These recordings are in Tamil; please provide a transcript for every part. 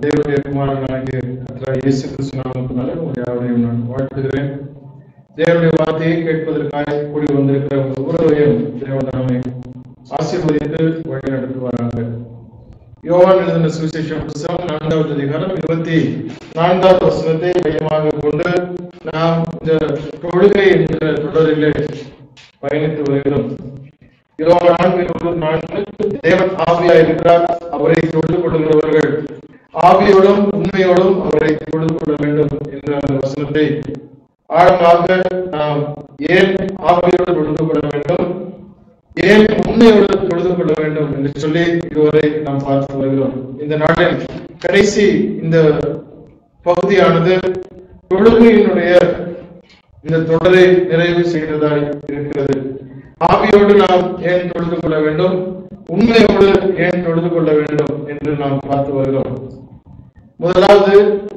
தேவனுடைய குமாரனாகிய கர்த்தராகிய இயேசு கிறிஸ்து நாமத்தினாலே உங்களை யாவரையும் நான் வாழ்த்துகிறேன் தேவனுடைய வார்த்தையை கேட்பதற்காக கூடி வந்திருக்கிற உங்கள் உறவையும் தேவன் நாமே ஆசீர்வதித்து வழி நடத்துவாராங்க யோவான் எழுதின சுவிசேஷம் புத்தகம் நான்காவது அதிகாரம் இருபத்தி நான்காவது வசனத்தை மையமாக கொண்டு நாம் இந்த தொழுகை என்கிற தொடரிலே பயணித்து வருகிறோம் யோவான் நான்கு இருபத்தி நான்கு தேவன் ஆவியாய் இருக்கிறார் அவரை தொழுது கொள்கிறவர்கள் ஆவியோடும் உண்மையோடும் அவரை தொழுது கொள்ள வேண்டும் என்ற அந்த வசனத்தை ஆழமாக நாம் ஏன் ஆவியோடு தொழுது கொள்ள வேண்டும் ஏன் உண்மையோடு தொழுது கொள்ள வேண்டும் என்று சொல்லி இதுவரை நாம் பார்த்து வருகிறோம் இந்த நாளில் கடைசி இந்த பகுதியானது தொழுகையினுடைய இந்த தொடரை நிறைவு செய்கிறதாய் இருக்கிறது ஆவியோடு நாம் ஏன் தொழுது கொள்ள வேண்டும் உண்மையோடு ஏன் தொழுது கொள்ள வேண்டும் என்று நாம் பார்த்து வருகிறோம் முதலாவது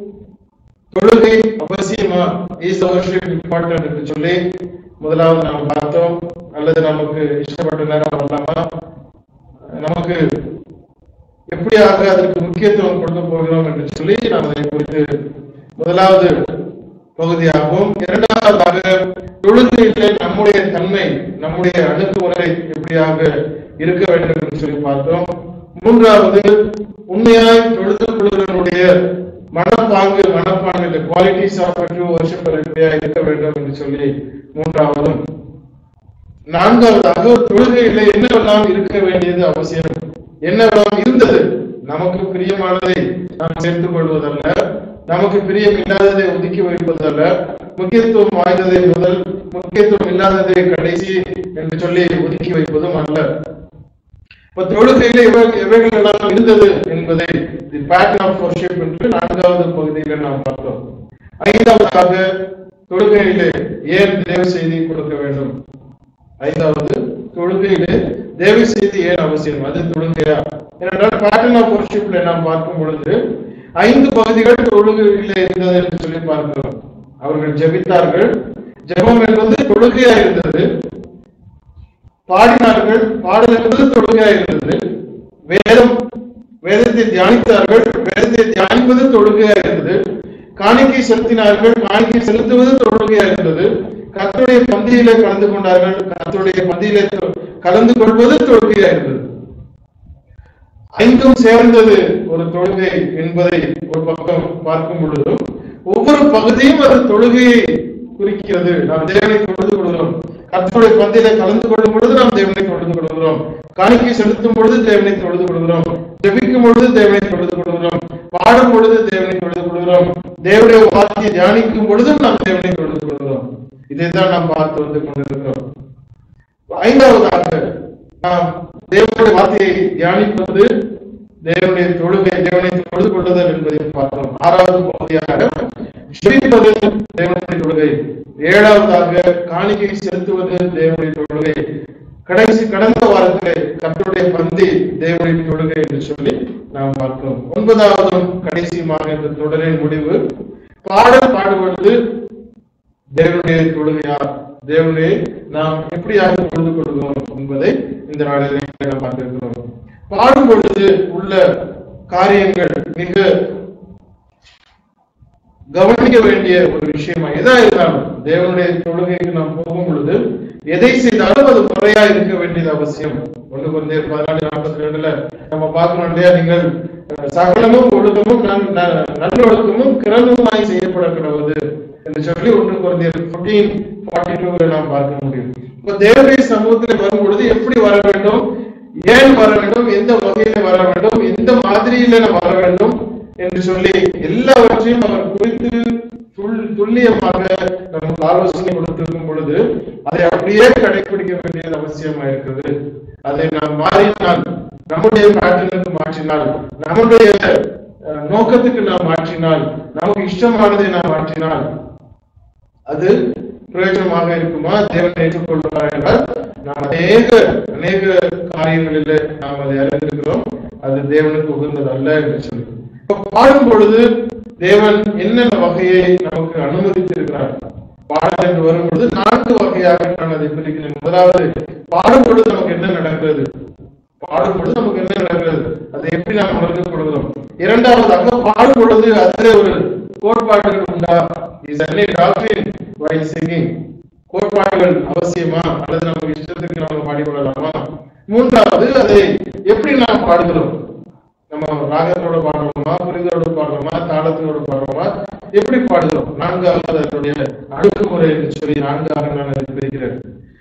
தொழுகை அவசியமா இஸ் அவர்ஷிப் இம்பார்ட்டன்ட் என்று சொல்லி முதலாவது நாம் பார்த்தோம் அல்லது நமக்கு இஷ்டப்பட்ட நேரம் வரலாமா நமக்கு எப்படியாக அதற்கு முக்கியத்துவம் கொடுக்க போகிறோம் என்று சொல்லி நாம் அதை குறித்து முதலாவது பகுதியாகவும் இரண்டாவதாக தொழுகையிலே நம்முடைய தன்மை நம்முடைய அணுகுமுறை எப்படியாக இருக்க வேண்டும் என்று சொல்லி பார்த்தோம் மூன்றாவது உண்மையாய் தொழுது கொள்கிறவனுடைய மனப்பாங்கு மனப்பாங்கு குவாலிட்டிஸ் ஆஃப் ட்ரூ வர்ஷிப்பர் எப்படியாக இருக்க வேண்டும் என்று சொல்லி மூன்றாவதும் நான்காவதாக தொழுகையில என்னவெல்லாம் இருக்க வேண்டியது அவசியம் என்னவெல்லாம் இருந்தது நமக்கு பிரியமானதை நாம் சேர்த்துக் கொள்வதல்ல நமக்கு பிரியம் இல்லாததை ஒதுக்கி வைப்பதல்ல முக்கியத்துவம் வாய்ந்ததை முதல் முக்கியத்துவம் இல்லாததை கடைசி என்று சொல்லி ஒதுக்கி வைப்பதும் அல்ல இப்ப தொழுகையில இவை எவைகள் எல்லாம் இருந்தது என்பதை தி பேட்டர்ன் ஆஃப் வர்ஷிப் என்று நான்காவது பகுதியில நாம் பார்த்தோம் ஐந்தாவதாக தொழுகையிலே ஏன் தேவ செய்தி கொடுக்க வேண்டும் ஐந்தாவது தொழுகையிலே தேவ செய்தி ஏன் அவசியம் அது தொழுகையா ஏனென்றால் பேட்டர்ன் ஆஃப் வர்ஷிப்ல நாம் பார்க்கும் பொழுது ஐந்து பகுதிகள் தொழுகையிலே இருந்தது என்று சொல்லி பார்க்கிறோம் அவர்கள் ஜெபித்தார்கள் ஜெபம் என்பது தொழுகையா இருந்தது பாடினார்கள் பாடல் என்பது தொழுகையா இருந்தது வேதம் வேதத்தை தியானித்தார்கள் வேதத்தை தியானிப்பது தொழுகையா இருந்தது காணிக்கை செலுத்தினார்கள் காணிக்கை செலுத்துவது தொழுகையா இருந்தது கர்த்தருடைய பந்தியிலே கலந்து கொண்டார்கள் கர்த்தருடைய பந்தியிலே தொ- கலந்து கொள்வது தொழுகையா இருந்தது ஐந்தும் சேர்ந்தது ஒரு தொழுகை என்பதை ஒரு பக்கம் பார்க்கும் பொழுதும் ஒவ்வொரு பகுதியும் அது தொழுகையை குறிக்கிறது நாம் தேவனை தொழுது கொள்கிறோம் கர்த்தருடைய பந்தியில கலந்து கொள்ளும் பொழுது நாம் தேவனை தொழுது கொள்கிறோம் காணிக்கை செலுத்தும் பொழுது தேவனை தொழுது கொள்கிறோம் ஜெபிக்கும் பொழுது தேவனை தொழுது கொள்கிறோம் பாடும் பொழுது தேவனை தொழுது கொள்கிறோம் தேவனுடைய வார்த்தையை தியானிக்கும் பொழுதும் நாம் தேவனை தொழுது கொள்கிறோம் இதைத்தான் நாம் பார்த்து வந்து கொண்டிருக்கிறோம் ஐந்தாவதாக நாம் தேவனுடைய வார்த்தையை தியானிப்பது தேவனுடைய தொழுகை தேவனை தொழுது கொள்ளுதல் என்பதை பார்த்தோம் ஆறாவது பகுதியாக ஜெபிப்பது தேவனுடைய தொழுகை ஏழாவதாக காணிக்கை செலுத்துவது தேவனுடைய தொழுகை கடைசி கடந்த வாரத்திலே கர்த்தருடைய பந்தி தேவனுடைய தொழுகை என்று சொல்லி நாம் பார்த்தோம் ஒன்பதாவதும் கடைசியுமாக இந்த தொடரின் முடிவு பாடல் பாடுவது தேவனுடைய தொழுகையா தேவனை நாம் எப்படியாக தொழுது கொள்கிறோம் என்பதை இந்த நாளிலே நாம் பார்த்திருக்கிறோம் பாடும் பொழுது உள்ள காரியங்கள் மிக கவனிக்க வேண்டிய ஒரு விஷயமா எதா இருந்தாலும் தேவனுடைய தொழுகைக்கு நாம் போகும் பொழுது எதை செய்தாலும் அது முறையா இருக்க வேண்டியது அவசியம் ஒண்ணு கொஞ்சம் பதினாலு நாற்பத்தி ரெண்டுல நம்ம பார்க்கணும் இல்லையா நீங்கள் அஹ், சகலமும் ஒழுக்கமும் நன்- ந- நல்லொழுக்கமும் கிரமமாய் செய்யப்பட கிடவது என்று சொல்லி ஒன்று குழந்தையர் ஃபோர்டீன் ஃபார்ட்டி டூ நாம் பார்க்க முடியும் இப்போ தேவனுடைய சமூகத்தில் வரும் பொழுது எப்படி வர வேண்டும் ஏன் வர வேண்டும் எந்த வகையில வர வேண்டும் எந்த மாதிரியில நாம் வர வேண்டும் என்று சொல்லி எல்லாவற்றையும் அவர் குறித்து துல்- துல்லியமாக நமக்கு ஆலோசனை கொடுத்திருக்கும் பொழுது அதை அப்படியே கடைபிடிக்க வேண்டியது அவசியமா இருக்கிறது அதை நாம் மாறினால் நம்முடைய பேட்டர்னுக்கு மாற்றினால் நம்முடைய அஹ், நோக்கத்துக்கு நாம் மாற்றினால் நமக்கு இஷ்டமானதை நாம் மாற்றினால் அது பிரயோஜனமாக இருக்குமா தேவன் ஏற்றுக்கொள்வாரா என்றால் நாம் அநேக அநேக காரியங்களில் நாம் அதை அறிந்திருக்கிறோம் அது தேவனுக்கு உகந்தது அல்ல என்று சொல்லி இப்ப பாடும் பொழுது தேவன் என்னென்ன வகையை நமக்கு அனுமதித்திருக்கிறார் பாடல் என்று வரும்பொழுது நான்கு வகையாக நான் அதை பிரிக்கிறேன் முதலாவது பாடும் பொழுது நமக்கு என்ன நடக்கிறது பாடும் பொழுது நமக்கு என்ன நடக்கிறது அதை எப்படி நாம் உணர்ந்து கொள்கிறோம் இரண்டாவதாக பாடும் பொழுது அதிலே ஒரு கோட்பாடுகள் உண்டா இஸ் அன்னை டாக்டரின் வைல் சிங்கிங் கோட்பாடுகள் அவசியமா அல்லது நமக்கு இஷ்டத்துக்கு நாம் பாடிக்கொள்ளலாமா மூன்றாவது அதை எப்படி நாம் பாடுகிறோம் நம்ம ராகத்தோட பாடுறோமா புரிதலோட பாடுறோமா தாளத்தோட பாடுறோமா எப்படி பாடுகிறோம் நான்காவது அதனுடைய அடக்குமுறை என்று சொல்லி நான்காக நான் அதை பிரிக்கிறேன்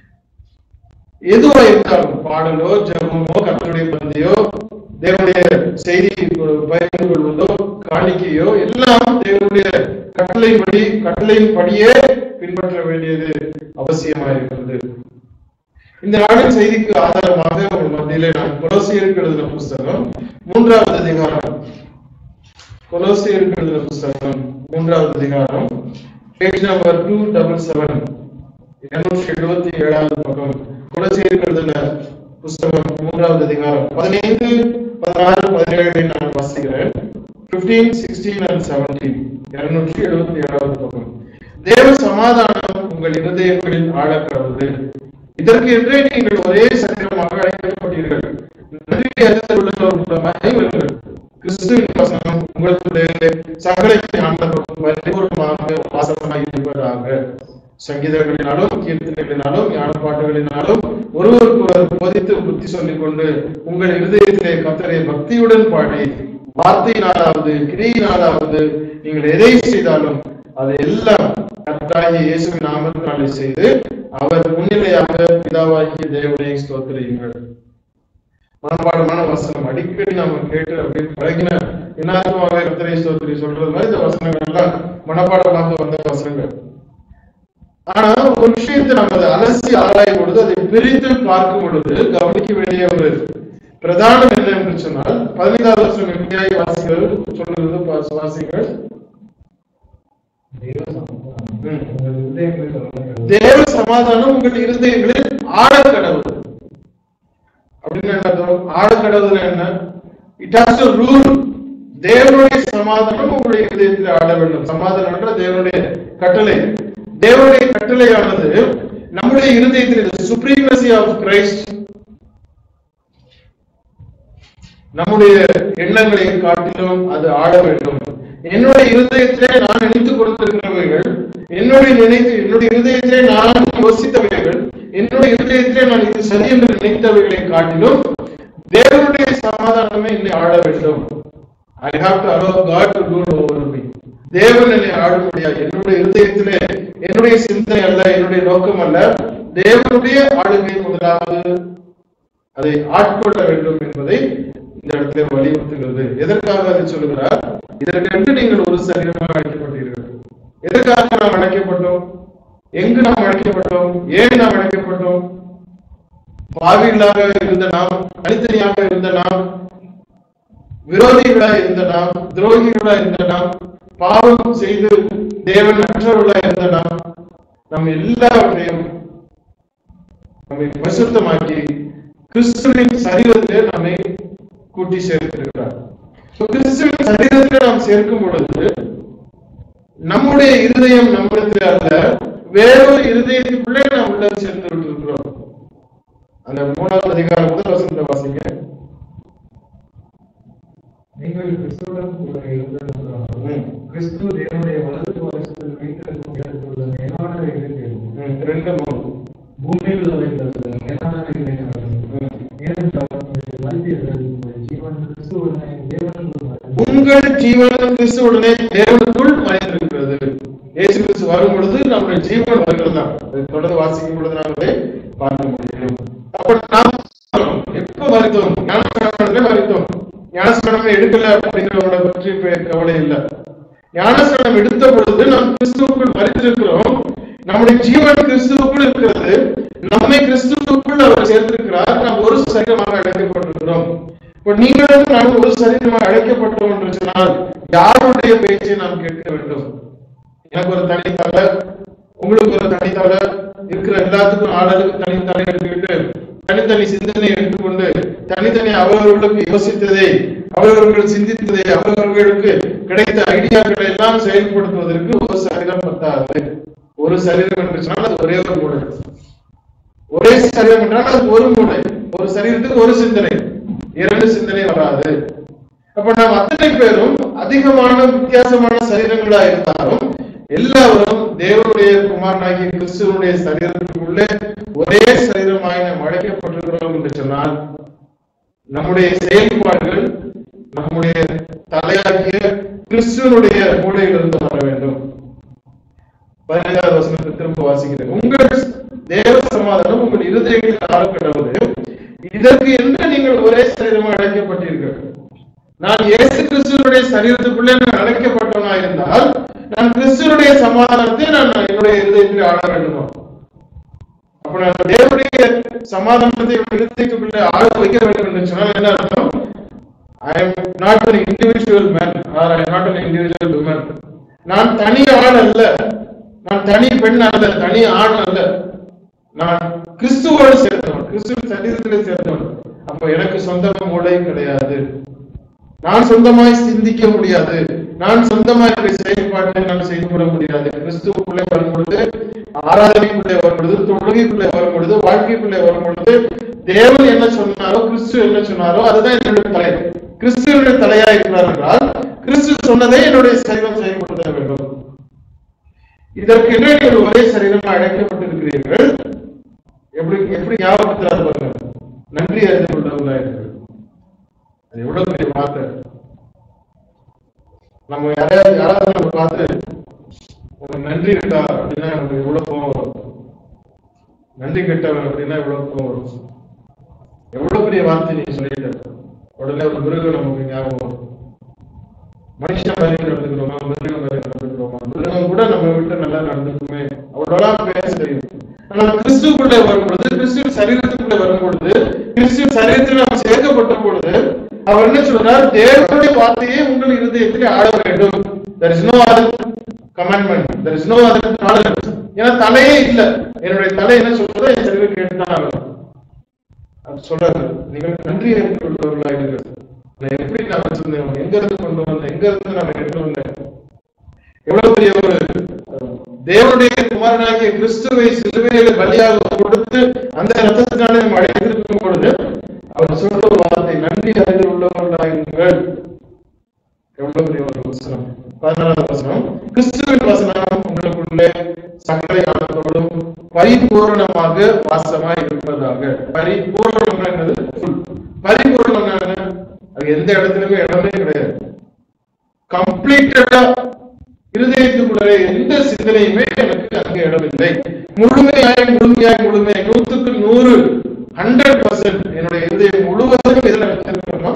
எதுவா இருந்தாலும் பாடலோ ஜெபமோ கத்தருடைய பந்தியோ தேவனுடைய செய்தி பகிர்ந்து கொள்வதோ காணிக்கையோ எல்லாம் தேவனுடைய கட்டளைப்படி கட்டளையின் படியே பின்பற்ற வேண்டியது அவசியமாயிருக்கிறது இந்த நாளின் செய்திக்கு ஆதாரமாக உங்கள் மத்தியிலே நான் கொலோசியருக்கு எழுதின புஸ்தகம் மூன்றாவது அதிகாரம் கொலோசியருக்கு எழுதின புஸ்தகம் மூன்றாவது அதிகாரம் page number two double seven இருநூற்றி எழுபத்தி ஏழாவது பக்கம் குலசேருக்கு எழுதின புஸ்தகம் மூன்றாவது அதிகாரம் பதினைந்து பதினாறு பதினேழை நான் வாசிக்கிறேன் பிப்டீன் சிக்ஸ்டீன் அண்ட் செவன்டீன் இருநூற்றி எழுபத்தி ஏழாவது பக்கம் தேவ சமாதானம் உங்கள் இருதயங்களில் ஆழக்கிறது இதற்கு என்றே நீங்கள் ஒரே சரீரமாக அழைக்கப்பட்டீர்கள் நன்றி அறிந்துள்ள மகிழ்வுகள் கிறிஸ்துவின் வசனம் உங்களுடைய சகல ஞானத்தோடும் பரிபூர்ணமாக வாசமாக இருப்பதாக சங்கீதங்களினாலும் கீர்த்தனைகளினாலும் ஞான பாட்டுகளினாலும் ஒருவருக்கு ஒருவர் போதித்து புத்தி சொல்லிக் கொண்டு உங்கள் இருதயத்திலே கத்தரை பக்தியுடன் பாடி வார்த்தையினாலாவது கிரியினாலாவது நீங்கள் எதை செய்தாலும் அதை எல்லாம் கர்த்தராகிய இயேசுவின் நாமத்தினாலே செய்து அவர் முன்னிலையாக பிதாவாகிய தேவனை ஸ்தோத்திரியுங்கள் மனப்பாடமான வசனம் அடிக்கடி நாம கேட்டு அப்படி பழகின இன்னாத்மாக கர்த்தரை ஸ்தோத்திரி சொல்றது மாதிரி இந்த வசனங்கள் எல்லாம் மனப்பாடமாக வந்த வசனங்கள் ஆனா ஒரு விஷயத்தை நம்ம அதை அலசி ஆராயும் பொழுது அதை பிரித்து பார்க்கும் பொழுது கவனிக்க வேண்டிய ஒரு பிரதானம் என்ன என்று சொன்னால் பதினைந்தாவது வருஷம் எப்படியாய் வாசிகள் சொல்லுகிறது பா- வாசிகள் தேவ சமாதானம் ம். உங்கள் இருதயங்களில் வளர்கிறது. தேவ சமாதானம் உங்கள் இருதயங்களில் ஆழக்கடவுள் அப்படின்னு என்ன அர்த்தம் ஆழக்கடவுள் என்ன இட் ஹாஸ் டு ரூல் தேவனுடைய சமாதானம் உங்களுடைய இருதயத்தில் ஆட வேண்டும் சமாதானம் என்ற தேவனுடைய கட்டளை தேவனுடைய கட்டளையானது நம்முடைய இருதயத்தில் சுப்ரீமசி ஆஃப் கிரைஸ்ட் நம்முடைய எண்ணங்களை காட்டிலும் அது ஆட வேண்டும் என்னுடைய இருதயத்திலே நான் நினைத்துக் கொடுத்திருக்கிறவைகள் என்னுடைய நினைத்து என்னுடைய இருதயத்திலே நான் யோசித்தவைகள் என்னுடைய இருதயத்திலே நான் இது சரி என்று நினைத்தவைகளை காட்டிலும் தேவனுடைய சமாதானமே என்னை ஆட வேண்டும் I have to allow God to rule over me தேவன் என்னை ஆடும்படியாக என்னுடைய இருதயத்திலே என்னுடைய சிந்தனை அல்ல என்னுடைய நோக்கம் அல்ல தேவனுடைய ஆளுகை முதலாவது அதை ஆட்கொள்ள வேண்டும் என்பதை இந்த இடத்துல வலியுறுத்துகிறது எதற்காக அதை சொல்லுகிறார் இதற்கென்று நீங்கள் ஒரு சரீரமாக அழைக்கப்பட்டீர்கள் எதற்காக நாம் அழைக்கப்பட்டோம் எங்கு நாம் அழைக்கப்பட்டோம் ஏன் நாம் அழைக்கப்பட்டோம் பாவிகளாக இருந்த நாம் தனித்தனியாக இருந்த நாம் விரோதிகளாக இருந்த நாம் துரோகிகளாக இருந்த நாம் பாவம் செய்து தேவன் அற்றவர்களாக இருந்த நாம் நம் எல்லாவற்றையும் நம்மை பரிசுத்தமாக்கி கிறிஸ்துவின் சரீரத்திலே நம்மை கூட்டி சேர்த்திருக்கிறார் So, கிறிஸ்துவின் சரீரத்திலே நாம் சேர்க்கும் பொழுது நம்முடைய இருதயம் நம்மிடத்தில் அல்ல வேறொரு இருதயத்துக்குள்ளே நாம் உள்ள சேர்ந்து விட்டிருக்கிறோம் அந்த மூணாவது அதிகாரம் முதல் வசனத்தை வாசிங்க நீங்கள் கிறிஸ்துவுடன் கூட இருந்ததற்காக ம். கிறிஸ்து தேவனுடைய வலது வருஷத்தில் வைத்திருக்கும் இடத்துள்ள மேலானவைகளை தேடும் ம், ரெண்டு மூணு பூமியில் உள்ளவைகள் மேலானவைகளை நாடும் ம். ஏனென்றால் உங்களுடைய மனிதர்கள் உங்கள் ஜீவன் கிறிஸ்துவுடனே தேவனுக்குள் மறைந்து உங்கள் ஜீவன் கிறிஸ்துவுடனே தேவனுக்குள் மறைந்திருக்கிறது இயேசு கிறிஸ்து வரும் பொழுது நம்முடைய ஜீவன் வருகிறது தான் அதை தொடர்ந்து வாசிக்கும் பொழுது நாம் அதை பார்க்க முடியும் அப்ப நாம் எப்ப மறித்தோம் ஞானஸ்நானத்திலே மறித்தோம் ஞானஸ்நானம் எடுக்கல அப்படிங்கிறவங்கள பற்றி இப்ப கவலை இல்லை ஞானஸ்நானம் எடுத்த பொழுது நாம் கிறிஸ்துவுக்குள் மறித்திருக்கிறோம் நம்முடைய ஜீவன் கிறிஸ்துவுக்குள் இருக்கிறது நம்மை கிறிஸ்துவுக்குள் அவர் சேர்த்திருக்கிறார் நாம் ஒரு சரீரமாக அழைக்கப்பட்டிருக்கிறோம் இப்ப நீங்களும் நானும் ஒரு சரீரமாக அழைக்கப்பட்டோம் என்று சொன்னால் யாருடைய பேச்சை நாம் கேட்க வேண்டும் எனக்கு ஒரு தனித்தலை உங்களுக்கு ஒரு தனித்தலை இருக்கிற எல்லாத்துக்கும் ஆளுக்கு தனித்தலை எடுத்துக்கிட்டு தனித்தனி சிந்தனை எடுத்துக்கொண்டு தனித்தனி அவர்களுக்கு யோசித்ததை அவர்கள் சிந்தித்ததை அவர்களுக்கு கிடைத்த ஐடியாக்களை எல்லாம் செயல்படுத்துவதற்கு ஒரு சரீரம் பத்தாது ஒரு சரீரம் என்று சொன்னால் அது ஒரே ஒரு மூளை ஒரே சரீரம் என்றால் அது ஒரு மூளை ஒரு சரீரத்துக்கு ஒரு சிந்தனை இரண்டு சிந்தனை வராது அப்ப நாம் அத்தனை பேரும் அதிகமான வித்தியாசமான சரீரங்களா இருந்தாலும் எல்லாரும் தேவனுடைய குமாரனாகிய கிறிஸ்துவனுடைய சரீரத்துக்குள்ளே ஒரே சரீரமாய் நாம் அழைக்கப்பட்டிருக்கிறோம் என்று சொன்னால் நம்முடைய செயல்பாடுகள் நம்முடைய தலையாகிய கிறிஸ்துவனுடைய மூளையிலிருந்து வர வேண்டும் பதினைந்தாவது வசனத்தை திரும்ப வாசிக்கிறேன் உங்கள் தேவ சமாதானம் உங்கள் இருதயங்களில் ஆளக்கடவுது இதற்கு என்று நீங்கள் ஒரே சரீரமாக அழைக்கப்பட்டீர்கள் நான் இயேசு கிறிஸ்துவனுடைய சரீரத்துக்குள்ளே நான் அழைக்கப்பட்டவனா இருந்தால் நான் கிறிஸ்துவனுடைய சமாதானத்தை நான் என்னுடைய இருதயத்தில் ஆள வேண்டுமா அப்ப நான் தேவனுடைய சமாதானத்தை என்னுடைய இருதயத்துக்குள்ளே ஆள வைக்க வேண்டும் என்று சொன்னால் என்ன அர்த்தம் I am not an individual man or I not an individual woman நான் தனி ஆள் அல்ல நான் தனி பெண் அல்ல தனி ஆண் அல்ல நான் கிறிஸ்துவோடு சேர்ந்தவன் கிறிஸ்துவ சரீரத்திலே சேர்ந்தவன் அப்ப எனக்கு சொந்தமா மூளை கிடையாது நான் சொந்தமாய் சிந்திக்க முடியாது நான் சொந்தமாய் என்னுடைய செயல்பாட்டை நான் செய்து கொள்ள முடியாது கிறிஸ்துவுக்குள்ளே வரும் பொழுது ஆராதனைக்குள்ளே வரும் பொழுது தொழுகைக்குள்ளே வரும் பொழுது வாழ்க்கைக்குள்ளே வரும் பொழுது தேவன் என்ன சொன்னாரோ கிறிஸ்து என்ன சொன்னாரோ அதுதான் என்னுடைய தலை கிறிஸ்துவனுடைய தலையா இருக்கிறார் என்றால் கிறிஸ்து சொன்னதை என்னுடைய சரீரம் செயல்படுத்த வேண்டும் இதற்கு என்ன நீங்கள் ஒரே சரீரமாக அழைக்கப்பட்டிருக்கிறீர்கள் எப்படி எப்படி ஞாபகத்தில் பாருங்க நன்றி அறிந்து கொண்டவர்களாக அது எவ்வளவு பெரிய வார்த்தை நம்ம யாரையாவது யாராவது நம்ம பார்த்து உனக்கு நன்றி இருக்கா அப்படின்னா நமக்கு எவ்வளவு கோவம் வரும் நன்றி கெட்டவன் அப்படின்னா எவ்வளவு கோவம் வரும் எவ்வளவு பெரிய வார்த்தை நீங்க சொல்லிட்ட உடனே ஒரு மிருகம் நமக்கு ஞாபகம் வரும் மனுஷன் மாதிரி நடந்துக்கிறோமா மிருகம் மாதிரி நடந்துக்கிறோமா மிருகம் கூட நம்ம விட்டு நல்லா நடந்துக்குமே அவ்வளவுதான் பேச தெரியும் ஆனா கிறிஸ்துக்குள்ளே வரும் பொழுது கிறிஸ்துவ சரீரத்துக்குள்ளே வரும் பொழுது கிறிஸ்துவ சரீரத்தில் நாம் சேர்க்கப்பட்ட பொழுது அவர் என்ன சொல்றார் தேவனுடைய வார்த்தையை உங்கள் இருதயத்தில் ஆட வேண்டும் there is no other commandment there is no other tolerance ஏன்னா தலையே இல்ல என்னுடைய தலை என்ன சொல்றதோ என் சரீரம் கேட்டுதான் ஆகணும் அது சொல்றாரு நீங்கள் நன்றி அறிந்துள்ளவர்களாக இருக்கிறது நான் எப்படி நான் வச்சிருந்தேன் எங்க இருந்து கொண்டு வந்தேன் எங்க இருந்து நான் எடுத்து வந்தேன் எவ்வளவு பெரிய ஒரு அஹ், தேவனுடைய குமாரனாகிய கிறிஸ்துவை சிலுவையில பலியாக கொடுத்து அந்த ரத்தத்தினாலே நம்ம அழைத்திருக்கும் பொழுது அவர் சொல்ற ஒரு வார்த்தை நன்றி அறிந்து உள்ளவர்களாக எவ்வளவு பெரிய ஒரு வசனம் பதினாறாவது வசனம் கிறிஸ்துவின் வசனம் உங்களுக்குள்ளே சகல ஞானத்தோடும் பரிபூரணமாக வாசமாய் இருப்பதாக பரிபூரணம் என்னது full. பரிபூரணம் என்ன அது எந்த இடத்துலயுமே இடமே கிடையாது கம்ப்ளீட்டடா இருதயத்துக்குள்ளே எந்த சிந்தனையுமே எனக்கு அங்கே இடமில்லை முழுமையாய் முழுமையாய் முழுமையாய் நூத்துக்கு நூறு ஹண்ட்ரட் பர்சன்ட் என்னுடைய இருதயம் முழுவதும் எதில் வச்சிருக்கணும்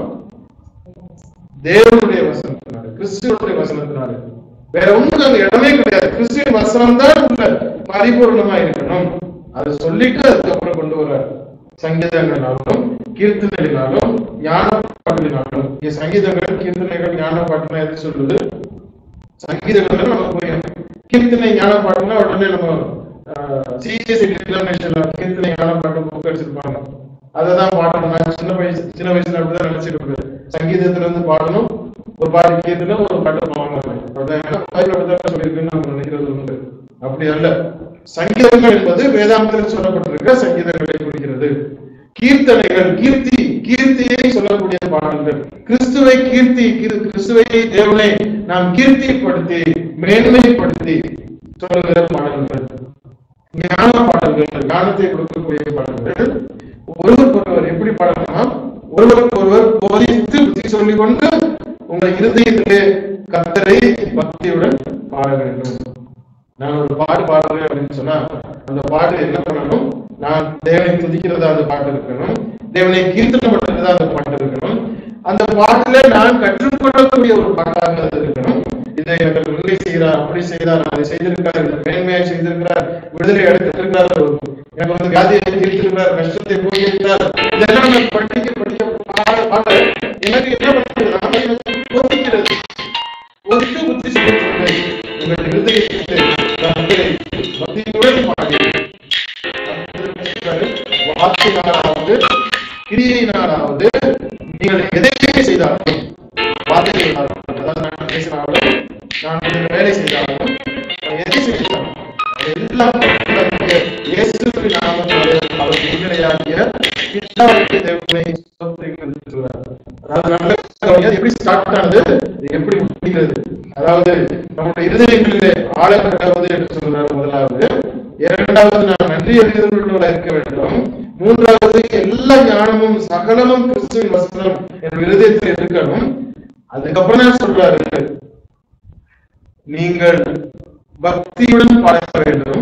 தேவனுடைய வசனத்தினால கிறிஸ்துவனுடைய வசனத்தினால வேற ஒண்ணுக்கு அங்க இடமே கிடையாது கிறிஸ்துவின் வசனம் தான் உள்ள பரிபூர்ணமா இருக்கணும் அதை சொல்லிட்டு அதுக்கப்புறம் கொண்டு வர சங்கீதங்களாலும் கீர்த்தனைகளாலும் ஞான பாட்டுகளினாலும் இங்க சங்கீதங்கள் கீர்த்தனைகள் ஞான பாட்டுனா எது சொல்லுது சங்கீதங்கள் நமக்கு புரியும் கீர்த்தனை ஞான பாட்டுனா உடனே நம்ம சிஎஸ்சி டிக்ளரேஷன்ல கீர்த்தனை ஞான பாட்டு புக் அடிச்சிருப்பாங்க அதை தான் பாடணும் நான் சின்ன வயசு சின்ன வயசுல அப்படிதான் நினைச்சிட்டு இருப்பேன் சங்கீதத்துல இருந்து பாடணும் ஒரு பாட்டு கீர்த்தனை ஒரு பாட்டு பாடணும் அப்படிதான் அப்படிதான் சொல்லியிருக்குன்னு நம்ம நினைக்கிறது உண்டு அப்படி அல்ல சங்கீதங்கள் என்பது வேதாந்தத்தில் சொல்லப்பட்டிருக்கிற சங்கீதங்களை குறிக்கிறது கீர்த்தனைகள் கீர்த்தி கீர்த்தியை சொல்லக்கூடிய பாடல்கள் கிறிஸ்துவை கீர்த்தி கிரு- கிறிஸ்துவை தேவனை நாம் கீர்த்திப்படுத்தி மேன்மைப்படுத்தி சொல்லுகிற பாடல்கள் ஞான பாடல்கள் ஞானத்தை கொடுக்கக்கூடிய பாடல்கள் ஒருவருக்கு ஒருவர் எப்படி பாடலாம் ஒருவருக்கு ஒருவர் போதித்து புத்தி சொல்லிக் கொண்டு உங்கள் இருதயத்திலே கத்தரை பக்தியுடன் பாட வேண்டும் நான் ஒரு பாட்டு பாடுறேன் அப்படின்னு சொன்னா அந்த பாட்டு என்ன பண்ணணும் நான் தேவனை துதிக்கிறதா அந்த பாட்டு இருக்கணும் தேவனை கீர்த்தனை பண்றதா அந்த பாட்டு இருக்கணும் அந்த பாட்டுல நான் கற்றுக்கொள்ளக்கூடிய ஒரு பாட்டாக அது இருக்கணும் இதை எனக்கு விடுதலை செய்கிறார் அப்படி செய்தார் அதை செய்திருக்கிறார் இந்த மேன்மையாக செய்திருக்கிறார் விடுதலை எடுத்திருக்கிறார் எனக்கு வந்து வியாதியை தீர்த்திருக்கிறார் கஷ்டத்தை போயிருக்கிறார் இதெல்லாம் நான் படிக்க படிக்க பாட பாட எனக்கு என்ன பண்ணுறது எனக்கு போதிக்கிறது ஒதுக்கு புத்தி சொல்லுகிறது உங்கள் இருதயத்திலே கர்த்தரை பக்தியுடன் பாடி வார்த்தையினாலாவது கிரியையினாலாவது நீங்கள் எதை செய்தாலும் வார்த்தைகளாலும் அதாவது நான் பேசினாலும் நான் ஒரு வேலை செய்தாலும் நான் எதை செய்தாலும் அது எல்லாம் நம்முடைய இயேசுவின் நாமத்தினாலே அவர் விடுதலையாகிய பிதாவாகிய தேவனை ஸ்தோத்திரிங்கள் என்று சொல்றார். அதாவது நல்ல கவனிங்க, அது எப்படி ஸ்டார்ட் ஆனது இது எப்படி முடிகிறது அதாவது நம்முடைய இருதயங்களிலே ஆழம் கடவுது என்று சொல்றார் முதலாவது இரண்டாவது நாம் நன்றி அறிந்தவர்களாக இருக்க வேண்டும் மூன்றாவது எல்லா ஞானமும் சகலமும் கிறிஸ்துவின் வசனம் என் இருதயத்தில் இருக்கணும் அதுக்கப்புறம் தான் சொல்றாரு நீங்கள் பக்தியுடன் பாட வேண்டும்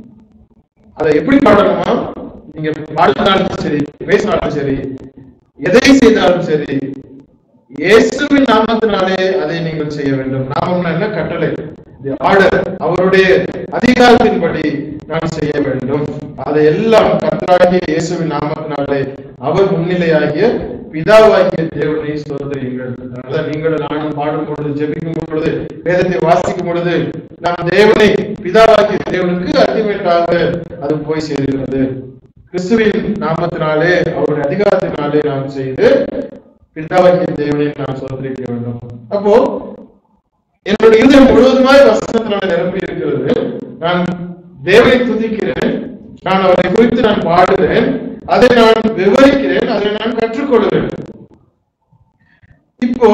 அதை எப்படி பாடணுமா நீங்க பாடினாலும் சரி பேசினாலும் சரி எதை செய்தாலும் சரி இயேசுவின் நாமத்தினாலே அதை நீங்கள் செய்ய வேண்டும் நாமம்னா என்ன கட்டளை ஆர்டர் அவருடைய அதிகாரத்தின்படி நாம் செய்ய வேண்டும் அதை எல்லாம் கர்த்தராகிய இயேசுவின் நாமத்தினாலே அவர் முன்னிலையாகிய பிதாவாகிய தேவனை ஸ்தோத்திரியுங்கள் அதனால நீங்களும் நானும் பாடும் பொழுது ஜெபிக்கும் பொழுது வேதத்தை வாசிக்கும் பொழுது நாம் தேவனை பிதாவாகிய தேவனுக்கு அல்டிமேட்டாக அது போய் சேர்கிறது கிறிஸ்துவின் நாமத்தினாலே அவருடைய அதிகாரத்தினாலே நாம் செய்து பிதாவாகிய தேவனை நாம் சோதரிக்க வேண்டும் அப்போ என்னுடைய இருதயம் முழுவதுமாய் வசனத்தினால நிரம்பி இருக்கிறது நான் தேவனை துதிக்கிறேன் நான் அவரை குறித்து நான் பாடுகிறேன் அதை நான் விவரிக்கிறேன் அதை நான் கற்றுக்கொள்கிறேன் இப்போ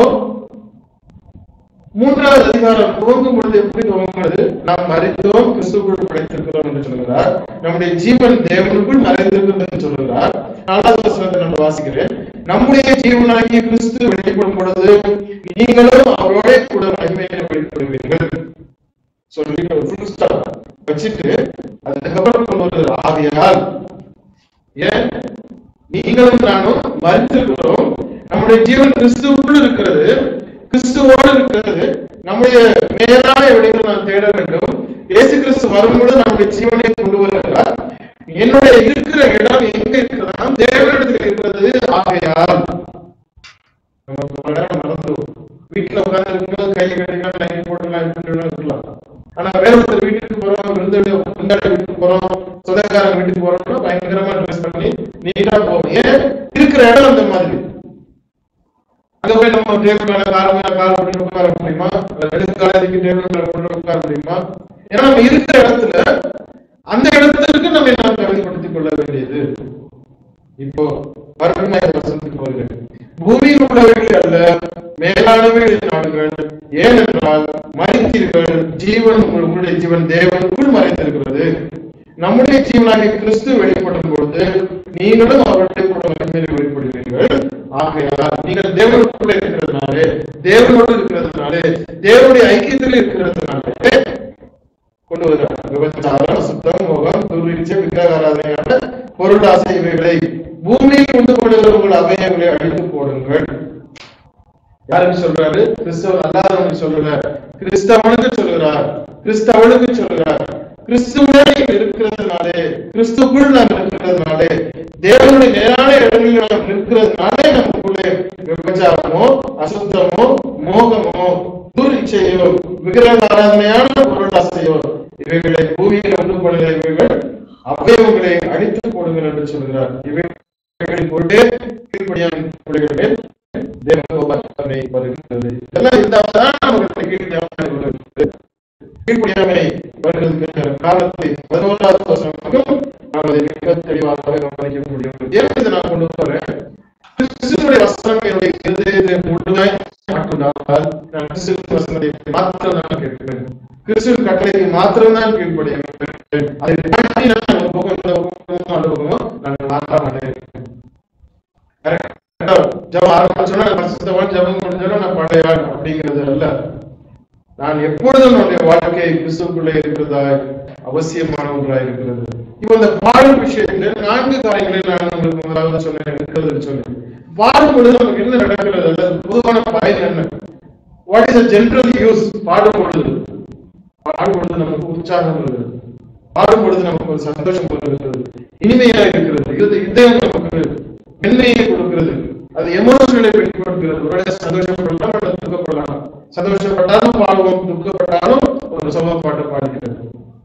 மூன்றாவது அதிகாரம் துவங்கும் பொழுது எப்படி துவங்குகிறது நாம் மறைத்தோம் கிறிஸ்துக்குள் படைத்திருக்கிறோம் என்று சொல்கிறார் நம்முடைய ஜீவன் தேவனுக்குள் மறைந்திருக்கிறது என்று சொல்கிறார் நாலாவது வசனத்தை நம்ம வாசிக்கிறேன் நம்முடைய ஜீவனாகிய கிறிஸ்து வெளிப்படும் பொழுது நீங்களும் அவரோட கூட மகிமையில வெளிப்படுவீர்கள் சொல்லி ஒரு full stop வச்சுட்டு அதுக்கப்புறம் கொண்டு வருது ஆகையால் ஏன் நீங்களும் நானும் மறித்திருக்கிறோம் நம்முடைய ஜீவன் கிறிஸ்துவுக்குள் இருக்கிறது கிறிஸ்துவோடு இருக்கிறது நம்முடைய மேலான விடைகளை நாம் தேட வேண்டும் இயேசு கிறிஸ்து வரும்பொழுது நம்முடைய ஜீவனை கொண்டு வருகிறார் என்னுடைய இருக்கிற இடம் எங்க இருக்கிறதா தேவனிடத்தில் இருக்கிறது ஆகையால் நம்ம பல நேரம் மறந்துடுவோம் வீட்டுல உட்கார்ந்து இருக்கும்போது கையில கட்டிக்கலாம் லைன் போட்டுக்கலாம் இப்படி இருக்கலாம் ஆனா வேற ஒருத்தர் வீட்டுக்கு போறோம் விருந்தாளி விருந்தாளி வீட்டுக்கு போறோம் சொந்தக்காரங்க வீட்டுக்கு போறோம்னா பயங்கரமா ட்ரெஸ் பண்ணி நீட்டா போவோம் ஏன் இருக்கிற இடம் அந்த மாதிரி அங்க போய் நம்ம டேபிள் மேல கால் மேல கால் போட்டு உட்கார முடியுமா ரெண்டு காலத்துக்கு டேபிள் மேல போட்டு உட்கார முடியுமா ஏன்னா நம்ம இருக்கிற இடத்துல அந்த இடத்திற்கு நம்ம நாம் தகுதிப்படுத்திக் கொள்ள வேண்டியது இப்போ மறுபடியும் வசனத்துக்கு வருகிறேன் பூமியில் உள்ளவைகள் அல்ல மேலானவைகளை நாடுகள் ஏனென்றால் மறைத்தீர்கள் ஜீவன் உங்களுடைய ஜீவன் தேவனுக்குள் மறைந்திருக்கிறது நம்முடைய ஜீவனாகிய கிறிஸ்து வெளிப்படும் பொழுது நீங்களும் அவருடைய கூட மகிமையில் வெளிப்படுவீர்கள் ஆகையால் நீங்கள் தேவனுக்குள்ள இருக்கிறதுனாலே தேவனோடு இருக்கிறதுனாலே தேவனுடைய ஐக்கியத்தில் இருக்கிறதுனாலே கொண்டு வருகிறார் விபச்சாரம் சுத்தம் முகம் துர்வீழ்ச்சி விக்கிரகாராதனையான பொருளாசை இவைகளை பூமியில் உண்டு கொண்டுள்ள உங்கள் அவயங்களை அழித்து போடுங்கள் யாருக்கு சொல்றாரு கிறிஸ்தவ அல்லாதவனுக்கு சொல்லுகிறார் கிறிஸ்தவனுக்கு சொல்லுகிறார் கிறிஸ்தவனுக்கு சொல்லுகிறார் கிறிஸ்துவோட இருக்கிறதுனாலே கிறிஸ்துக்குள் நாம் இருக்கிறதுனாலே தேவனுடைய நேரான இடங்களில் நாம் இருக்கிறதுனாலே நமக்குள்ளே விபச்சாரமோ அசுத்தமோ மோகமோ துரிச்சையோ விக்கிரக ஆராதனையான பொருளாசையோ இவைகளை பூமியில் ஒன்று கொள்கிற இவைகள் அவயவங்களை அழித்து போடுங்கள் என்று சொல்கிறார் இவைகளை கொண்டே கீழ்ப்படியான பிள்ளைகளே தேவகோபாலை வருகிறது இதெல்லாம் இருந்தால்தான் நமக்கு கீழ்ப்படியாமை வருகிறது கீழ்ப்படியாமை வருகிறதுக்கு காலத்தை பதினோராவது வருஷம் நாம் அதை மிக தெளிவாக கவனிக்க முடியும் ஏன் இதை நான் கொண்டு வரேன் கிறிஸ்துவனுடைய வசனம் என்னுடைய இருதயத்தை முழுமையாய் மாற்றுவதால் நான் கிறிஸ்துவின் வசனத்தை மாத்திரம் தான் கேட்கிறேன் கிறிஸ்துவின் கட்டளைக்கு மாத்திரம் தான் கீழ்ப்படிகிறேன் அதை தாண்டி நான் ஒரு பக்கம் இந்த பக்கம் அந்த பக்கமோ நான் மாற்ற மாட்டேன் கரெக்டா ஜபம் ஆரம்பிச்சோன்னா நான் பரிசுத்தவான் ஜபம் முடிஞ்சோன்னா நான் பழையவான் அப்படிங்கிறது அல்ல நான் எப்பொழுதும் என்னுடைய வாழ்க்கை கிறிஸ்துக்குள்ளே இருக்கிறதா அவசியமான ஒன்றாக இருக்கிறது இப்போ இந்த பாடும் விஷயத்துல நான்கு காரியங்களை நான் உங்களுக்கு முதலாவது சொன்னேன் இருக்கிறது சொன்னேன் பாடும் பொழுது நமக்கு என்ன நடக்கிறது அல்லது பொதுவான பயன் என்ன வாட் இஸ் ஜெனரல் யூஸ் பாடும் பொழுது பாடும் பொழுது நமக்கு உற்சாகம் வருகிறது பாடும் பொழுது நமக்கு ஒரு சந்தோஷம் வருகிறது இனிமையா இருக்கிறது இது இதயம் நமக்கு மென்மையை கொடுக்கிறது அது எமோஷனலை வெளிப்படுத்துகிறது ஒருவேளை சந்தோஷப்படலாம் அல்லது துக்கப்படலாம் சந்தோஷப்பட்டாலும் பாடுவோம் துக்கப்பட்டாலும் ஒரு சம பாட்டு பாடுகிறது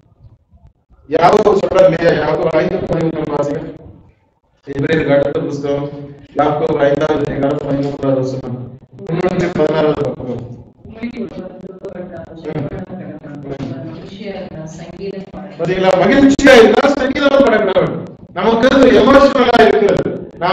யாவோ சொல்ற இல்லையா யாவோ ஐந்து பதிமூணு வாசிகள் இவருக்கு அடுத்த புஸ்தகம் யாக்கோ ஐந்தாவது அதிகாரம் பதிமூன்றாவது வசனம் முன்னூற்றி பதினாறாவது பக்கம் பாத்தீங்களா மகிழ்ச்சியா இருந்தா சங்கீதம் படக்கூடாது நமக்கு அது எமோஷனலா இருக்கிறது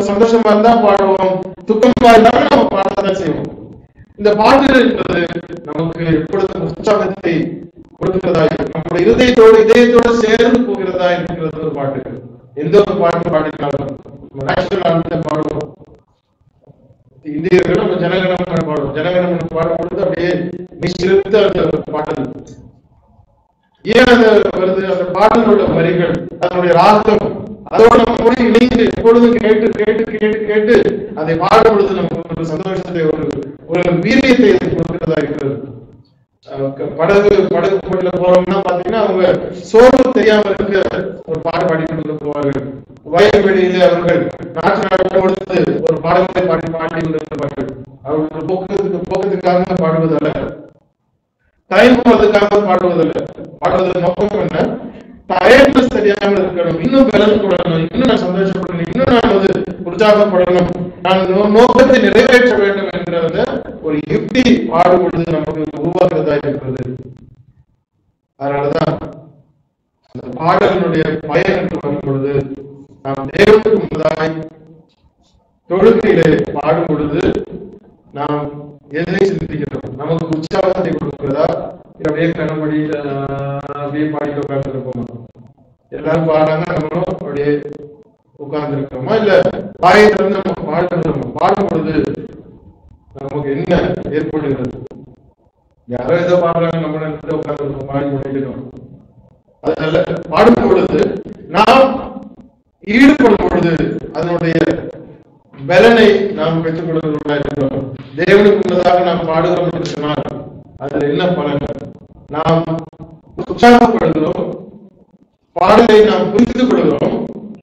சந்தோஷமா இருந்தா பாடுவோம் துக்கமா இருந்தாலும் நம்ம பாடத்தான் செய்வோம் இந்த பாட்டு என்பது நமக்கு எப்பொழுதும் உற்சாகத்தை கொடுக்கிறதா இருக்கும் நம்முடைய இருதயத்தோடு இதயத்தோடு சேர்ந்து போகிறதா இருக்கிறது ஒரு பாட்டு எந்த ஒரு பாட்டு பாடினாலும் நேஷனல் ஆனந்தம் பாடுவோம் இந்தியர்கள் நம்ம ஜனகணமன பாடுவோம் ஜனகணமன பாடும்பொழுது அப்படியே நிச்சிருத்த அந்த பாடல் ஏன் அந்த வருது அந்த பாடலோட வரிகள் அதனுடைய ராகம் அதோட நம்ம கூட இணைந்து எப்பொழுதும் கேட்டு கேட்டு கேட்டு கேட்டு அதை பாடும் பொழுது நமக்கு ஒரு சந்தோஷத்தை ஒரு ஒரு வீரியத்தை இது கொடுக்கிறதா இருக்கிறது அஹ் க- படகு படகு போட்டில போறோம்னா பாத்தீங்கன்னா அவங்க சோர்வு தெரியாம இருக்க ஒரு பாடு பாடிக்கொண்டு போவார்கள் வயல்வெளியிலே அவர்கள் நாட்டு நாடு கொடுத்து ஒரு பாடல்களை பாடி பாடி கொண்டிருப்பார்கள் அவர்கள் போக்குவரத்துக்கு போக்குவரத்துக்காக பாடுவதல்ல தயங்குவதற்காக பாடுவதில்லை பாடுவதன் நோக்கம் என்ன டயர்ட்னஸ் தெரியாமல் இருக்கணும் இன்னும் பலன் கொள்ளணும் இன்னும் நான் சந்தோஷப்படணும் இன்னும் நான் வந்து உற்சாகப்படணும் நான் நோ- நோக்கத்தை நிறைவேற்ற வேண்டும் என்கிறத ஒரு யுக்தி பாடும் பொழுது நமக்கு உருவாக்குறதா இருக்கிறது அதனாலதான் அந்த பாடலினுடைய பயன் என்று வரும் பொழுது நாம் தேவனுக்கு முன்னதாய் தொழுகையிலே பாடும் பொழுது நாம் எதை சிந்திக்கிறோம் நமக்கு உற்சாகத்தை கொடுக்கிறதா இல்ல அப்படியே கண்ணமடி அப்படியே பாடிட்டு உட்கார்ந்து இருப்போமா எல்லாரும் பாடுறாங்க நம்மளும் அப்படியே உட்கார்ந்து இருக்கிறோமா இல்ல வாயை திறந்து நம்ம பாடுகிறோமா பாடும் பொழுது நமக்கு என்ன ஏற்படுகிறது யாரோ ஏதோ பாடுறாங்க நம்ம நினைச்சு உட்கார்ந்து இருக்கோம் பாடி முடிக்கிறோம் அதனால பாடும் பொழுது நாம் ஈடுபடும் பொழுது அதனுடைய பலனை நாம் பெற்றுக் கொள்கிறவர்களாக இருக்கிறோம் தேவனுக்கு முன்னதாக நாம் பாடுகிறோம் என்று சொன்னால் அதுல என்ன பலன் நாம் உற்சாகப்படுகிறோம் பாடலை நாம் புரிந்து கொள்கிறோம்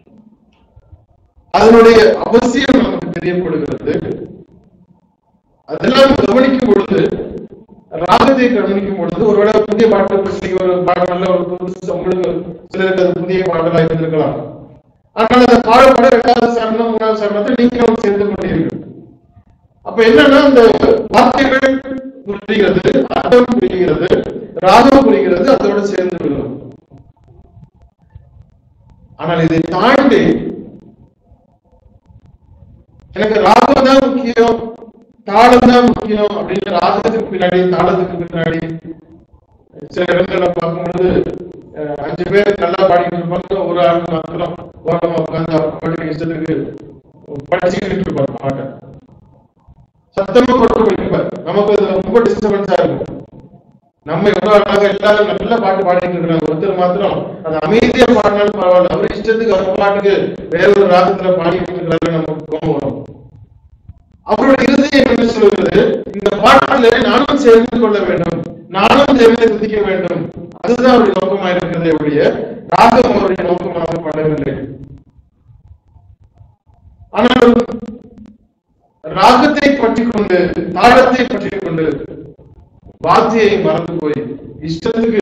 அதனுடைய அவசியம் நமக்கு தெரியப்படுகிறது அதெல்லாம் கவனிக்கும் பொழுது ராகத்தை கவனிக்கும் பொழுது ஒருவேளை புதிய பாட்டு பற்றி ஒரு பாடல்ல ஒரு புதுசு உங்களுக்கு சிலருக்கு அது புதிய பாடலா இருந்திருக்கலாம் ஆனால் அந்த பாடப்பட இரண்டாவது சரணம் மூணாவது சரணத்தை நீங்களும் சேர்ந்து கொண்டீர்கள் அப்ப என்னன்னா அந்த வார்த்தைகள் புரிகிறது அர்த்தம் புரிகிறது ராகம் புரிகிறது அதோட சேர்ந்து விடும் ஆனால் இதை தாண்டி எனக்கு ராகம் தான் முக்கியம் தாளம் தான் முக்கியம் அப்படின்னு ராகத்துக்கு பின்னாடி தாளத்துக்கு பின்னாடி சில இடங்கள்ல பார்க்கும்பொழுது அஹ், அஞ்சு பேர் நல்லா பாடிட்டு இருப்பாங்க ஒரு ஆள் மாத்திரம் ஓரமா உட்கார்ந்து அவர் பாட்டுக்கு இஷ்டத்துக்கு படிச்சுக்கிட்டு இருப்பார் பாட்டை சத்தமா போட்டு படிப்பார் நமக்கு அது ரொம்ப டிஸ்டர்பன்ஸா இருக்கும் நம்ம எவ்வளவு அழகாக எல்லாரும் நல்ல பாட்டு பாடிட்டு இருக்கிறாங்க ஒருத்தர் மாத்திரம் அது அமைதியா பாடினாலும் பரவாயில்ல அவர் இஷ்டத்துக்கு அவர் பாட்டுக்கு வேற ஒரு ராகத்துல பாடிட்டு இருக்கிறாரு நமக்கு கோபம் வரும் அவருடைய இருதயம் என்ன சொல்கிறது இந்த பாட்டிலே நானும் சேர்ந்து கொள்ள வேண்டும் நானும் தேவனை துதிக்க வேண்டும் அதுதான் அவருடைய நோக்கமாக இருக்கிறதே ஒழிய ராகம் அவருடைய நோக்கமாக படவில்லை ஆனால் ராகத்தை பற்றி கொண்டு தாளத்தை பற்றி கொண்டு வார்த்தையை மறந்து போய் இஷ்டத்துக்கு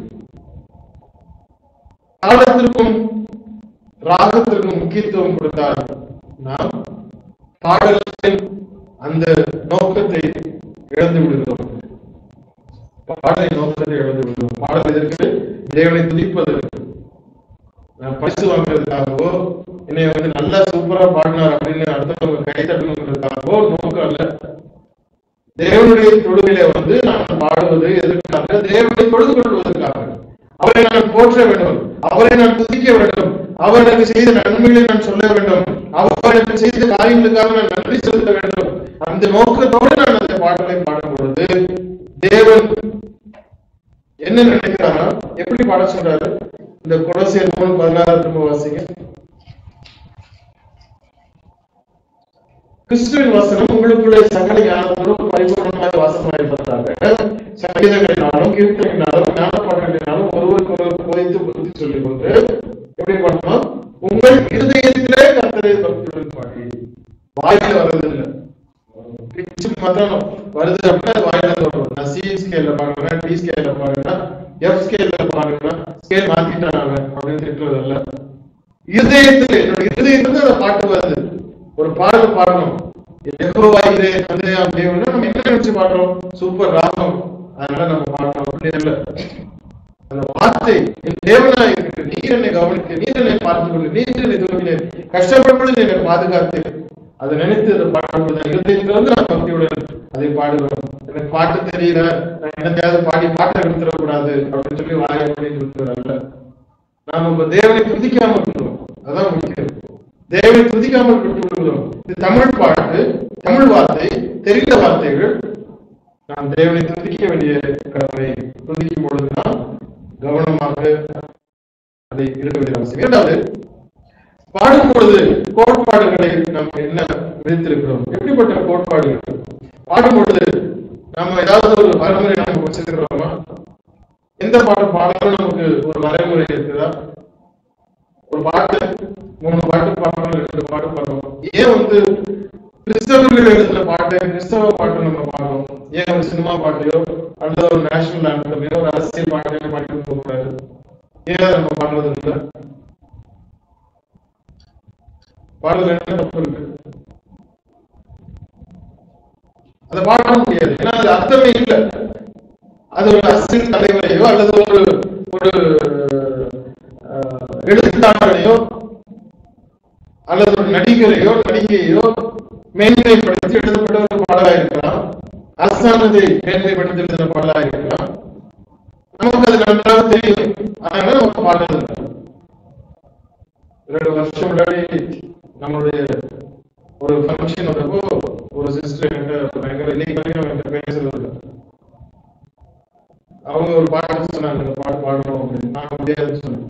தாளத்திற்கும் ராகத்திற்கும் முக்கியத்துவம் கொடுத்தால் நாம் பாடலின் அந்த நோக்கத்தை இழந்து விடுகிறோம் பாடலை நோக்கத்தை இழந்து விடுகிறோம் பாடல் எதற்கு தேவனை துதிப்பதற்கு நான் பரிசு வாங்குறதுக்காகவோ என்னை வந்து நல்லா சூப்பரா பாடினார் அப்படின்னு அடுத்தவங்க கை தட்டணுங்கிறதுக்காகவோ நோக்கம் அல்ல தேவனுடைய தொழுகையில வந்து நான் பாடுவது எதற்காக தேவனை தொழுது கொள்வதற்காக அவரை நான் போற்ற வேண்டும் அவரை நான் துதிக்க வேண்டும் அவர் எனக்கு செய்த நன்மைகளை நான் சொல்ல வேண்டும் அவர் எனக்கு செய்த காரியங்களுக்காக நான் நன்றி செலுத்த வேண்டும் அந்த நோக்கத்தோடு நான் அந்த பாடலை பாடும் பொழுது தேவன் என்ன நினைக்கிறாரா எப்படி பாட சொல்றாரு இந்த குலசேர் மூணு பதினாறு திரும்ப வாசிங்க கிறிஸ்துவின் வசனம் உங்களுக்குள்ளே சகல ஞானத்தோடும் பரிபூர்ணமாக வாசமாயிருப்பதாக சங்கீதங்களினாலும் கீர்த்தனையினாலும் ஞானப்பாடங்களினாலும் ஒருவருக்கு ஒருவர் போதித்து புத்தி சொல்லிக் கொண்டு எப்படி பண்ணணும் உங்கள் இருதயத்திலே கர்த்தரை பக்தியுடன் பாடி வாயில வர்றதில்லை பிச்சு மாத்திரம் வருது அப்படின்னா அது வாயில இருந்து வரும் நான் சி ஸ்கேல்ல பாடுறேன் டி ஸ்கேல்ல பாடுறேன் எஃப் ஸ்கேல்ல பாடுறேன் ஸ்கேல் மாத்திட்டான் அவன் அப்படின்னு திட்டுறதல்ல இருதயத்தில் என்னோட இருதயத்துல அந்த பாட்டு வருது ஒரு பாடல் பாடணும் எகோவாயிரே தந்தையாம் தேவன் நம்ம என்ன நினைச்சு பாடுறோம் சூப்பர் ராகம் அதனால நம்ம பாடுறோம் அப்படி இல்ல அந்த வார்த்தை என் தேவனாய் இருக்கு நீர் என்னை கவனித்து நீர் என்னை பார்த்து கொண்டு நீர் என்னை துவங்கினேன் கஷ்டப்படும் பொழுது என்னை பாதுகாத்து அதை நினைத்து அதை பாடுவது இருதயத்துல வந்து நான் பக்தியுடன் அதை பாடுவேன் எனக்கு பாட்டு தெரியல நான் என்னத்தையாவது பாடி பாட்டை எடுத்துடக்கூடாது அப்படின்னு சொல்லி வாயை பண்ணிட்டு இருக்கிறாங்க நாம இப்ப தேவனை துதிக்காம இருக்கிறோம் அதான் முக்கியம் தேவனை துதிக்காமல் விட்டு விடுகிறோம் இது தமிழ் பாட்டு தமிழ் வார்த்தை தெரிந்த வார்த்தைகள் நாம் தேவனை துதிக்க வேண்டிய கடமை துதிக்கும் பொழுதுதான் கவனமாக அதை இருக்க வேண்டிய அவசியம் இரண்டாவது பாடும் பொழுது கோட்பாடுகளை நாம் என்ன விதித்திருக்கிறோம் எப்படிப்பட்ட கோட்பாடுகள் பாடும் பொழுது நம்ம ஏதாவது ஒரு வரைமுறை நமக்கு வச்சிருக்கிறோமா எந்த பாட்டு பாடலும் நமக்கு ஒரு வரைமுறை இருக்குதா ஒரு பாட்டு மூணு பாட்டு பாடணும் ரெண்டு பாட்டு பாடணும் ஏன் வந்து கிறிஸ்தவர்கள் எழுதுற பாட்டு கிறிஸ்தவ பாட்டு நம்ம பாடுறோம் ஏன் ஒரு சினிமா பாட்டையோ அல்லது ஒரு நேஷனல் ஆண்டமையோ ஒரு அரசியல் பாட்டையோ பாடிட்டு போகக்கூடாது ஏன் அதை நம்ம பாடுறது இல்லை பாடுறது என்ன தப்பு இருக்கு அதை பாட முடியாது ஏன்னா அது அர்த்தமே இல்லை அது ஒரு அரசியல் தலைவரையோ அல்லது ஒரு ஒரு அஹ், எழுத்தாளரையோ அல்லது ஒரு நடிகரையோ நடிகையோ மேன்மைப்படுத்தி எழுதப்பட்ட ஒரு பாடலா இருக்கலாம் அரசாங்கத்தை மேன்மைப்படுத்தி எழுதின பாடலா இருக்கலாம் நமக்கு அது நன்றாக தெரியும் அதனால நம்ம பாடுறது இல்லை. ரெண்டு வருஷம் முன்னாடி நம்மளுடைய ஒரு ஃபங்க்ஷன் வந்தப்போ ஒரு சிஸ்டர் என்கிட்ட பயங்கர இன்னைக்கு வரைக்கும் என்கிட்ட பேசுறது இல்லை அவங்க ஒரு பாட்டு சொன்னாங்க இந்த பாட்டு பாடணும் அப்படின்னு நான் முடியாதுன்னு சொன்னேன்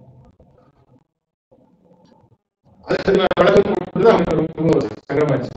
அதுக்கு நான் விளக்கம் கொடுத்தது அவங்க ரொம்ப சங்கடமாச்சு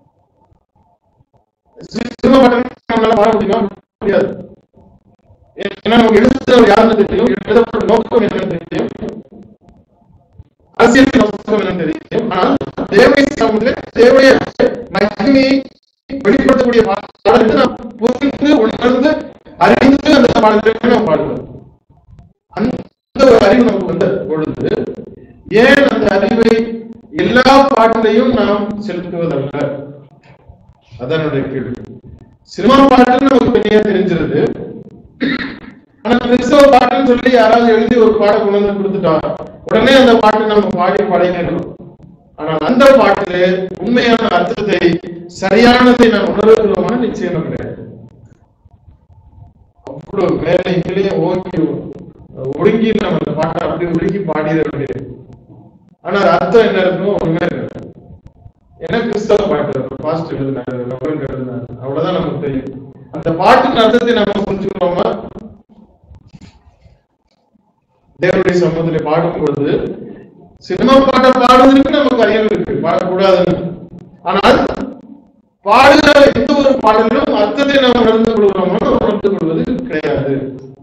சினிமா பாட்டு நம்மளால பாட முடியுமா முடியாது ஏன்னா நமக்கு எழுதுறவர் யாருன்னு தெரியும் எழுதப்பட்ட நோக்கம் என்னன்னு தெரியும் அரசியல் நோக்கம் என்னன்னு தெரியும் ஆனால் தேவை சமூகத்திலே தேவைய மகிமையை வெளிப்படுத்தக்கூடிய பாடலுக்கு நாம் புரிந்து உணர்ந்து அறிந்து அந்த பாடல்களை நாம் பாடுவோம் அந்த ஒரு அறிவு நமக்கு வந்த பொழுது ஏன் அந்த அறிவை எல்லா பாட்டிலையும் நாம் செலுத்துவதல்ல அதான் என்னுடைய கேள்வி சினிமா பாட்டு நமக்கு தனியா தெரிஞ்சிருது ஆனா கிறிஸ்தவ பாட்டுன்னு சொல்லி யாராவது எழுதி ஒரு பாட்டை கொண்டு வந்து கொடுத்துட்டா உடனே அந்த பாட்டை நம்ம பாடி பழகிடணும் ஆனால் அந்த பாட்டிலே உண்மையான அர்த்தத்தை சரியானதை நாம் உணர்கிறோமா நிச்சயம் கிடையாது அவ்வளவு மேலே கீழே ஓங்கி ஒடுங்கி நம்ம அந்த பாட்டை அப்படி ஒடுங்கி பாடிட வேண்டியது ஆனா அது அர்த்தம் என்ன இருக்கும் ஒண்ணுமே இருக்காது ஏன்னா கிறிஸ்தவ பாட்டு பாஸ்ட் எழுதினாரு ரவரண்ட் எழுதினாரு அவ்வளவுதான் நமக்கு தெரியும் அந்த பாட்டின் அர்த்தத்தை நம்ம புரிஞ்சுக்கிறோமா தேவனுடைய சமூகத்தில் பாடும் பொழுது சினிமா பாட்டை பாடுவதற்கு நமக்கு அறிவு இருக்கு பாடக்கூடாதுன்னு ஆனால் பாடுகிற எந்த ஒரு பாடலிலும் அர்த்தத்தை நாம் உணர்ந்து கொள்கிறோமோ உணர்ந்து கொள்வது கிடையாது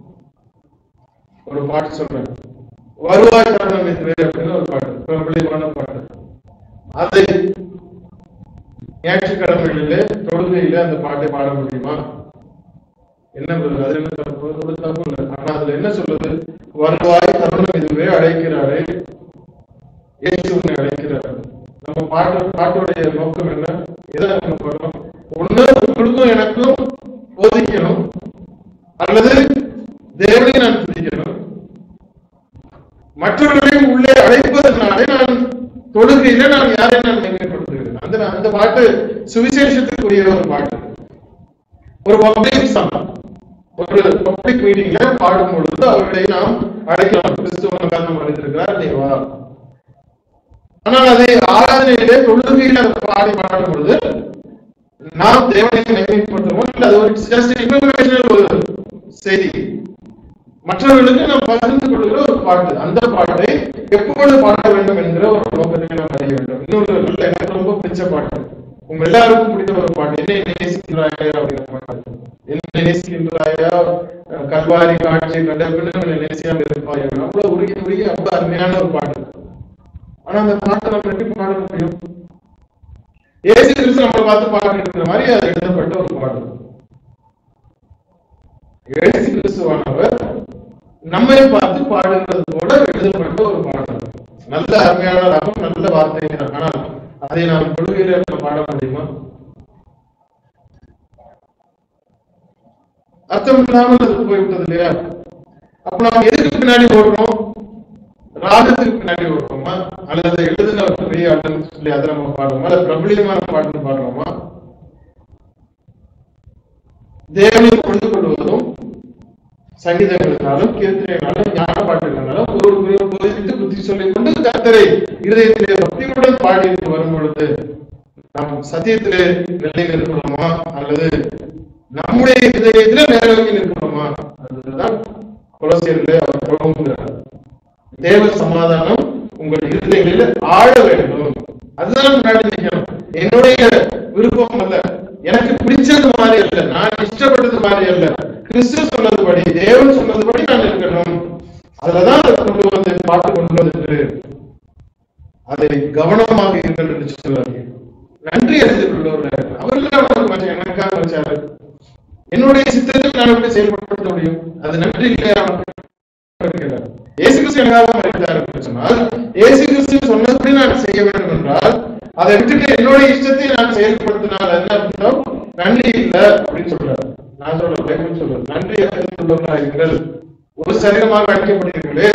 ஒரு பாட்டு சொல்றேன் வருவாய் தருணம் என்று அப்படின்னு ஒரு பாட்டு பிரபலமான பாட்டு அதை ஞாயிற்றுக்கிழமைகளிலே தொழுகையிலே அந்த பாட்டை பாட முடியுமா என்ன சொல்றது அது என்ன தப்பு ஒரு தப்பு இல்லை ஆனா அதுல என்ன சொல்லுது வருவாய் தருணம் இதுவே அழைக்கிறாரே இயேசு உன்னை அழைக்கிறார் நம்ம பாட்டு பாட்டுடைய நோக்கம் என்ன எதை நம்ம பண்ணணும் ஒண்ணு உங்களுக்கும் எனக்கும் போதிக்கணும் அல்லது தேவனை நான் துதிக்கணும் மற்றவர்களையும் உள்ளே அழைப்பதனாலே நான் தொழுகையில நான் யாரை நான் மேன்மைப்படுத்துகிறேன் அந்த அந்த பாட்டு சுவிசேஷத்துக்குரிய ஒரு பாட்டு ஒரு பப்ளிக் சாங் ஒரு பப்ளிக் மீட்டிங்ல பாடும் பொழுது அவர்களை நாம் அழைக்கலாம் கிறிஸ்துவ காரணம் அழைத்திருக்கிறார் தேவா ஆனால் அதை ஆராதனையிலே தொழுகையில் அந்த பாடி பாடும் பொழுது நாம் தேவனை மேன்மைப்படுத்துவோம் இல்லை அது ஒரு ஜஸ்ட் இன்ஃபர்மேஷனல் ஒரு செய்தி மற்றவர்களுக்கு நாம் பகிர்ந்து கொள்கிற ஒரு பாட்டு அந்த பாட்டை எப்பொழுது பாட வேண்டும் என்கிற ஒரு நோக்கத்தை நாம் அறிய வேண்டும் இன்னொரு நல்ல எனக்கு ரொம்ப பிடிச்ச பாட்டு உங்க எல்லாருக்கும் பிடித்த ஒரு பாட்டு என்னை நேசிக்கிறாயா அப்படிங்கிற பாட்டு என்னை நேசிக்கின்றாயா அஹ் கல்வாரி காட்சி கண்டபின்னு என்னை நேசியாம இருப்பாயா அவ்வளவு உருகி உருகி அவ்வளவு அருமையான ஒரு பாட்டு ஆனா அந்த பாட்டை நம்ம எப்படி பாட முடியும் ஏசு கிறிஸ்து நம்மளை பார்த்து பாட்டு இருக்கிற மாதிரி அது எழுதப்பட்ட ஒரு பாட்டு இயேசு கிறிஸ்துவானவர் நம்மை பார்த்து பாடுகிறது போல எழுதப்பட்ட ஒரு பாடல் நல்ல அருமையான ராகம் நல்ல வார்த்தை ஆனால் அதை நாம் கொள்கையில நம்ம பாட முடியுமா அர்த்தம் இல்லாமல் அது போய்விட்டது இல்லையா அப்ப நாம எதுக்கு பின்னாடி ஓடுறோம் ராகத்துக்கு பின்னாடி ஓடுறோமா அல்லது எழுதுன பெரிய ஆளுன்னு சொல்லி அதை நம்ம பாடுறோமா அல்லது பிரபலியமான பாட்டுன்னு பாடுறோமா தேவனை பொழுது கொள்வதும் சங்கீதங்களாலும் கீர்த்தனைகளாலும் ஞான பாட்டுகளாலும் ஒரு போதித்து புத்தி சொல்லிக் கொண்டு கர்த்தரை இருதயத்திலே பக்தியுடன் பாடி வரும் பொழுது நாம் சத்தியத்திலே நிலை நிற்கிறோமா அல்லது நம்முடைய இதயத்திலே மேலோங்கி நிற்கிறோமா அதுதான் குலசியர்களே அவர் புலம்புகிறார் தேவ சமாதானம் உங்கள் இருதயங்களில் ஆழ வேண்டும் அதுதான் முன்னாடி நிற்கணும் என்னுடைய விருப்பம் அல்ல எனக்கு பிடிச்சது மாதிரி அல்ல நான் இஷ்டப்பட்டது மாதிரி அல்ல கிறிஸ்து சொன்னதுபடி தேவன் சொன்னதுபடி நான் இருக்கணும் அதுலதான் அதை கொண்டு வந்து பாட்டு கொண்டு வந்துட்டு அதை கவனமாக இருங்கள் என்று சொல்லுவாங்க நன்றி அறிந்து கொள்பவர்கள் அவர்கள் அவருக்கு மச்சான் எனக்காக வச்சாரு என்னுடைய சித்தத்தில் நான் எப்படி செயல்படுத்த முடியும் அது நன்றி இல்லையா இருக்கிறார். இயேசு கிறிஸ்து எனக்காக மறித்தார் என்று சொன்னால் இயேசு கிறிஸ்து சொன்னபடி நான் செய்ய வேண்டும் என்றால் அதை விட்டுட்டு என்னுடைய இஷ்டத்தை நான் செயல்படுத்தினால் என்ன அர்த்தம் நன்றி இல்லை அப்படின்னு சொல்றாரு நான் சொல்ற பைபிள் சொல்றது நன்றி அறிந்துள்ளவர்கள் ஒரு சரீரமாக அழைக்கப்படுகிறீர்களே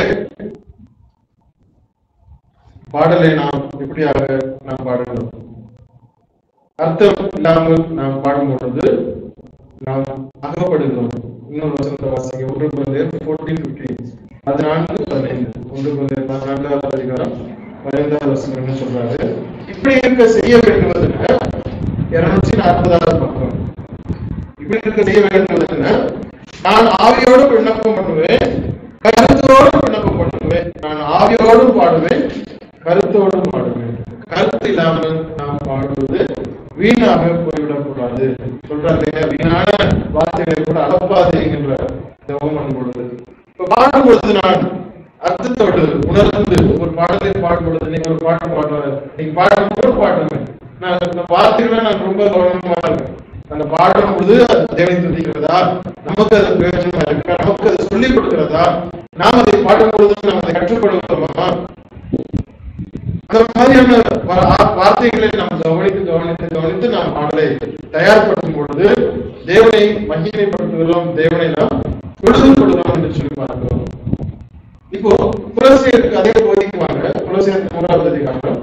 பாடலை நாம் எப்படியாக நாம் பாடுகிறோம் அர்த்தம் இல்லாமல் நாம் பாடும் பொழுது நாம் அகப்படுகிறோம் இன்னொரு வசனத்தை வாசிங்க ஒன்று குழந்தையர் ஃபோர்டீன் ஃபிஃப்டீன் பதினான்கு பதினைந்து ஒன்று குழந்தையர் பதினான்காவது அதிகாரம் பதினைந்தாவது வசனம் என்ன சொல்றாரு இப்படி இருக்க செய்ய வேண்டுவதுன்னு இருநூற்றி நாற்பதாவது பக்கம் இப்படி இருக்க செய்ய வேண்டுவதுன்னு நான் ஆவியோடு விண்ணப்பம் பண்ணுவேன் கருத்தோடு விண்ணப்பம் பண்ணுவேன் நான் ஆவியோடும் பாடுவேன் கருத்தோடும் பாடுவேன் கருத்து இல்லாமல் நாம் பாடுவது வீணாக போய்விடக்கூடாது சொல்றாரு இல்லையா வீணான வார்த்தைகளை கூட அளப்பாதீங்கன்ற ஜெபம் பண்ணும் பொழுது இப்ப பாடும் பொழுது நான் அர்த்தத்தோடு உணர்ந்து ஒரு பாடலை பாடும் பொழுது நீங்க ஒரு பாட்டு பாடுற நீங்க பாடும் போது பாடுங்க நான் இந்த வார்த்தைகளை நான் ரொம்ப கவனமா இருக்கேன் அந்த பாடும் பொழுது அது தேவை துதிக்கிறதா நமக்கு அது பிரயோஜனமா இருக்கா நமக்கு அது சொல்லிக் கொடுக்கிறதா நாம் அதை பாடும் பொழுது நாம் அதை கற்றுக்கொள்கிறோமா அந்த மாதிரியான வா- ஆ- வார்த்தைகளை நாம் கவனித்து கவனித்து கவனித்து நாம் பாடலை தயார்படுத்தும் பொழுது தேவனை மகிமைப்படுத்துகிறோம் தேவனை நாம் தொழுது கொள்கிறோம் என்று சொல்லி பார்க்கிறோம் இப்போ புலசியருக்கு அதே போதிக்குவாங்க புலசியருக்கு மூன்றாவது அதிகாரம்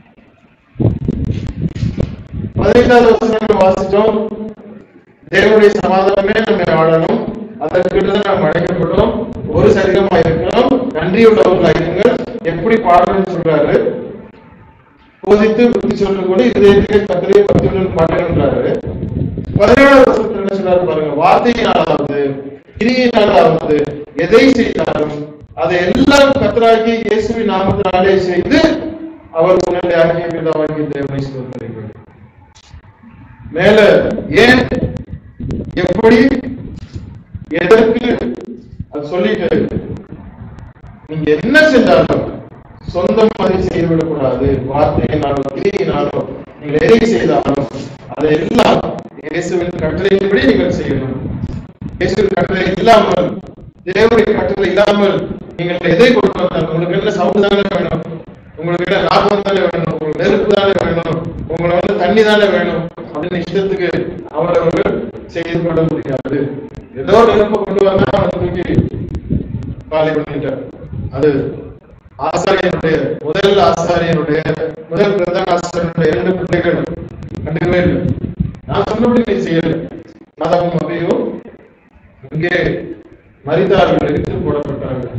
பதினைந்தாவது வசனம் வாசிச்சோம் தேவனுடைய சமாதானமே நம்மை ஆளணும் அதற்கிட்ட நாம் அழைக்கப்பட்டோம் ஒரு சரீரமா இருக்கிறோம் நன்றியுள்ளவர்களா இருங்கள் எப்படி பாடணும்னு சொல்றாரு போதித்து புத்தி சொல்றது கூட இதயத்திலே கத்திரையை பக்தியுடன் பாடுகின்றாரு பதினேழாவது வசனத்துல என்ன சொல்றாரு பாருங்க வார்த்தையினாலாவது கிரியினாலாவது எதை செய்தாலும் அதை எல்லாம் கத்தராகி இயேசுவின் நாமத்தினாலே செய்து அவர் உன்னுடைய ஆகிய பிதாவாகிய தேவனை ஸ்தோத்திரிங்கள் மேல ஏன் எப்படி எதற்கு அது சொல்லிட்டு நீங்க என்ன செஞ்சாலும் சொந்தம் அதை செய்து விடக்கூடாது வார்த்தையினாலும் கிரியினாலும் நீங்கள் எதை செய்தாலும் அதை எல்லாம் இயேசுவின் கட்டளையின்படி நீங்கள் செய்யணும் இயேசுவின் கட்டளை இல்லாமல் தேவனுடைய கட்டளை இல்லாமல் நீங்கள் எதை கொண்டு வந்தாலும் உங்களுக்கு என்ன சவுண்ட் தானே வேணும் உங்களுக்கு என்ன லாபம் தானே வேணும் உங்களுக்கு நெருப்பு தானே வேணும் உங்களை வந்து தண்ணி தானே வேணும் அப்படின்னு இஷ்டத்துக்கு அவரவர்கள் செய்து கொள்ள முடியாது ஏதோ ஒரு நெருப்பை கொண்டு வந்தா அவனை தூக்கி காலி பண்ணிட்டார் அது ஆசாரியனுடைய முதல் ஆசாரியனுடைய முதல் பிரதான ஆசாரியனுடைய இரண்டு பிள்ளைகள் கண்டுக்கவே இல்லை நான் சொன்னபடி நீ செய்யல மதமும் அவையும் இங்கே மரித்தார்கள் எடுத்து போடப்பட்டார்கள்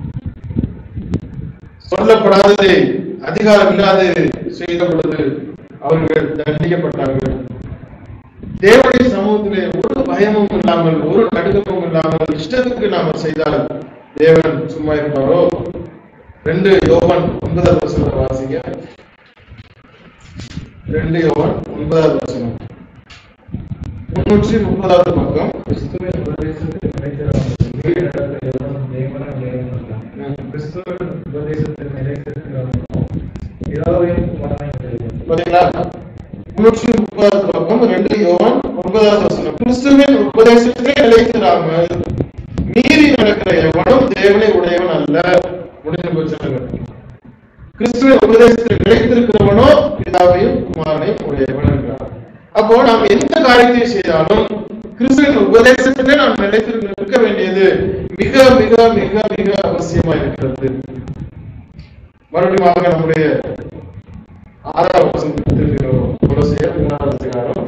சொல்லப்படாததை அதிகாரம் இல்லாது செய்த பொழுது அவர்கள் தண்டிக்கப்பட்டார்கள் தேவனுடைய சமூகத்திலே ஒரு பயமும் இல்லாமல் ஒரு நடுக்கமும் இல்லாமல் இஷ்டத்துக்கு நாம செய்தால் தேவன் சும்மா இருப்பாரோ ரெண்டு யோவான் ஒன்பதாவது வசனத்தை வாசிங்க ரெண்டு யோவான் ஒன்பதாவது வசனம் முன்னூற்றி முப்பதாவது பக்கம் கிறிஸ்துவின் உபதேசத்தில் நிலைத்திராமல் வீடு நடக்கிற எவனும் தேவனாக தேவனல்ல. கிறிஸ்துவின் உபதேசத்தில் நிலைத்திருக்கிறவனோ பிதாவையும் குமாரனையும் தேவன். பாத்தீங்களா முன்னூற்றி முப்பதாவது பக்கம் ரெண்டு யோவான் ஒன்பதாவது வசனம் கிறிஸ்துவின் உபதேசத்திலே நிலைத்திராமல் மீறி நடக்கிற எவனும் தேவனை உடையவன் அல்ல முடிஞ்சு போச்சாங்க கிறிஸ்துவின் உபதேசத்தில் நிலைத்திருக்கிறவனோ பிதாவையும் குமாரனையும் உடையவன் என்றார் அப்போ நாம் எந்த காரியத்தை செய்தாலும் கிறிஸ்துவின் உபதேசத்திலே நாம் நிலைத்து நிற்க வேண்டியது மிக மிக மிக மிக அவசியமா இருக்கிறது மறுபடியும் நம்முடைய ஆறாவது வசனத்திற்கு வருவோம். கொலோசியர் மூணாவது அதிகாரம்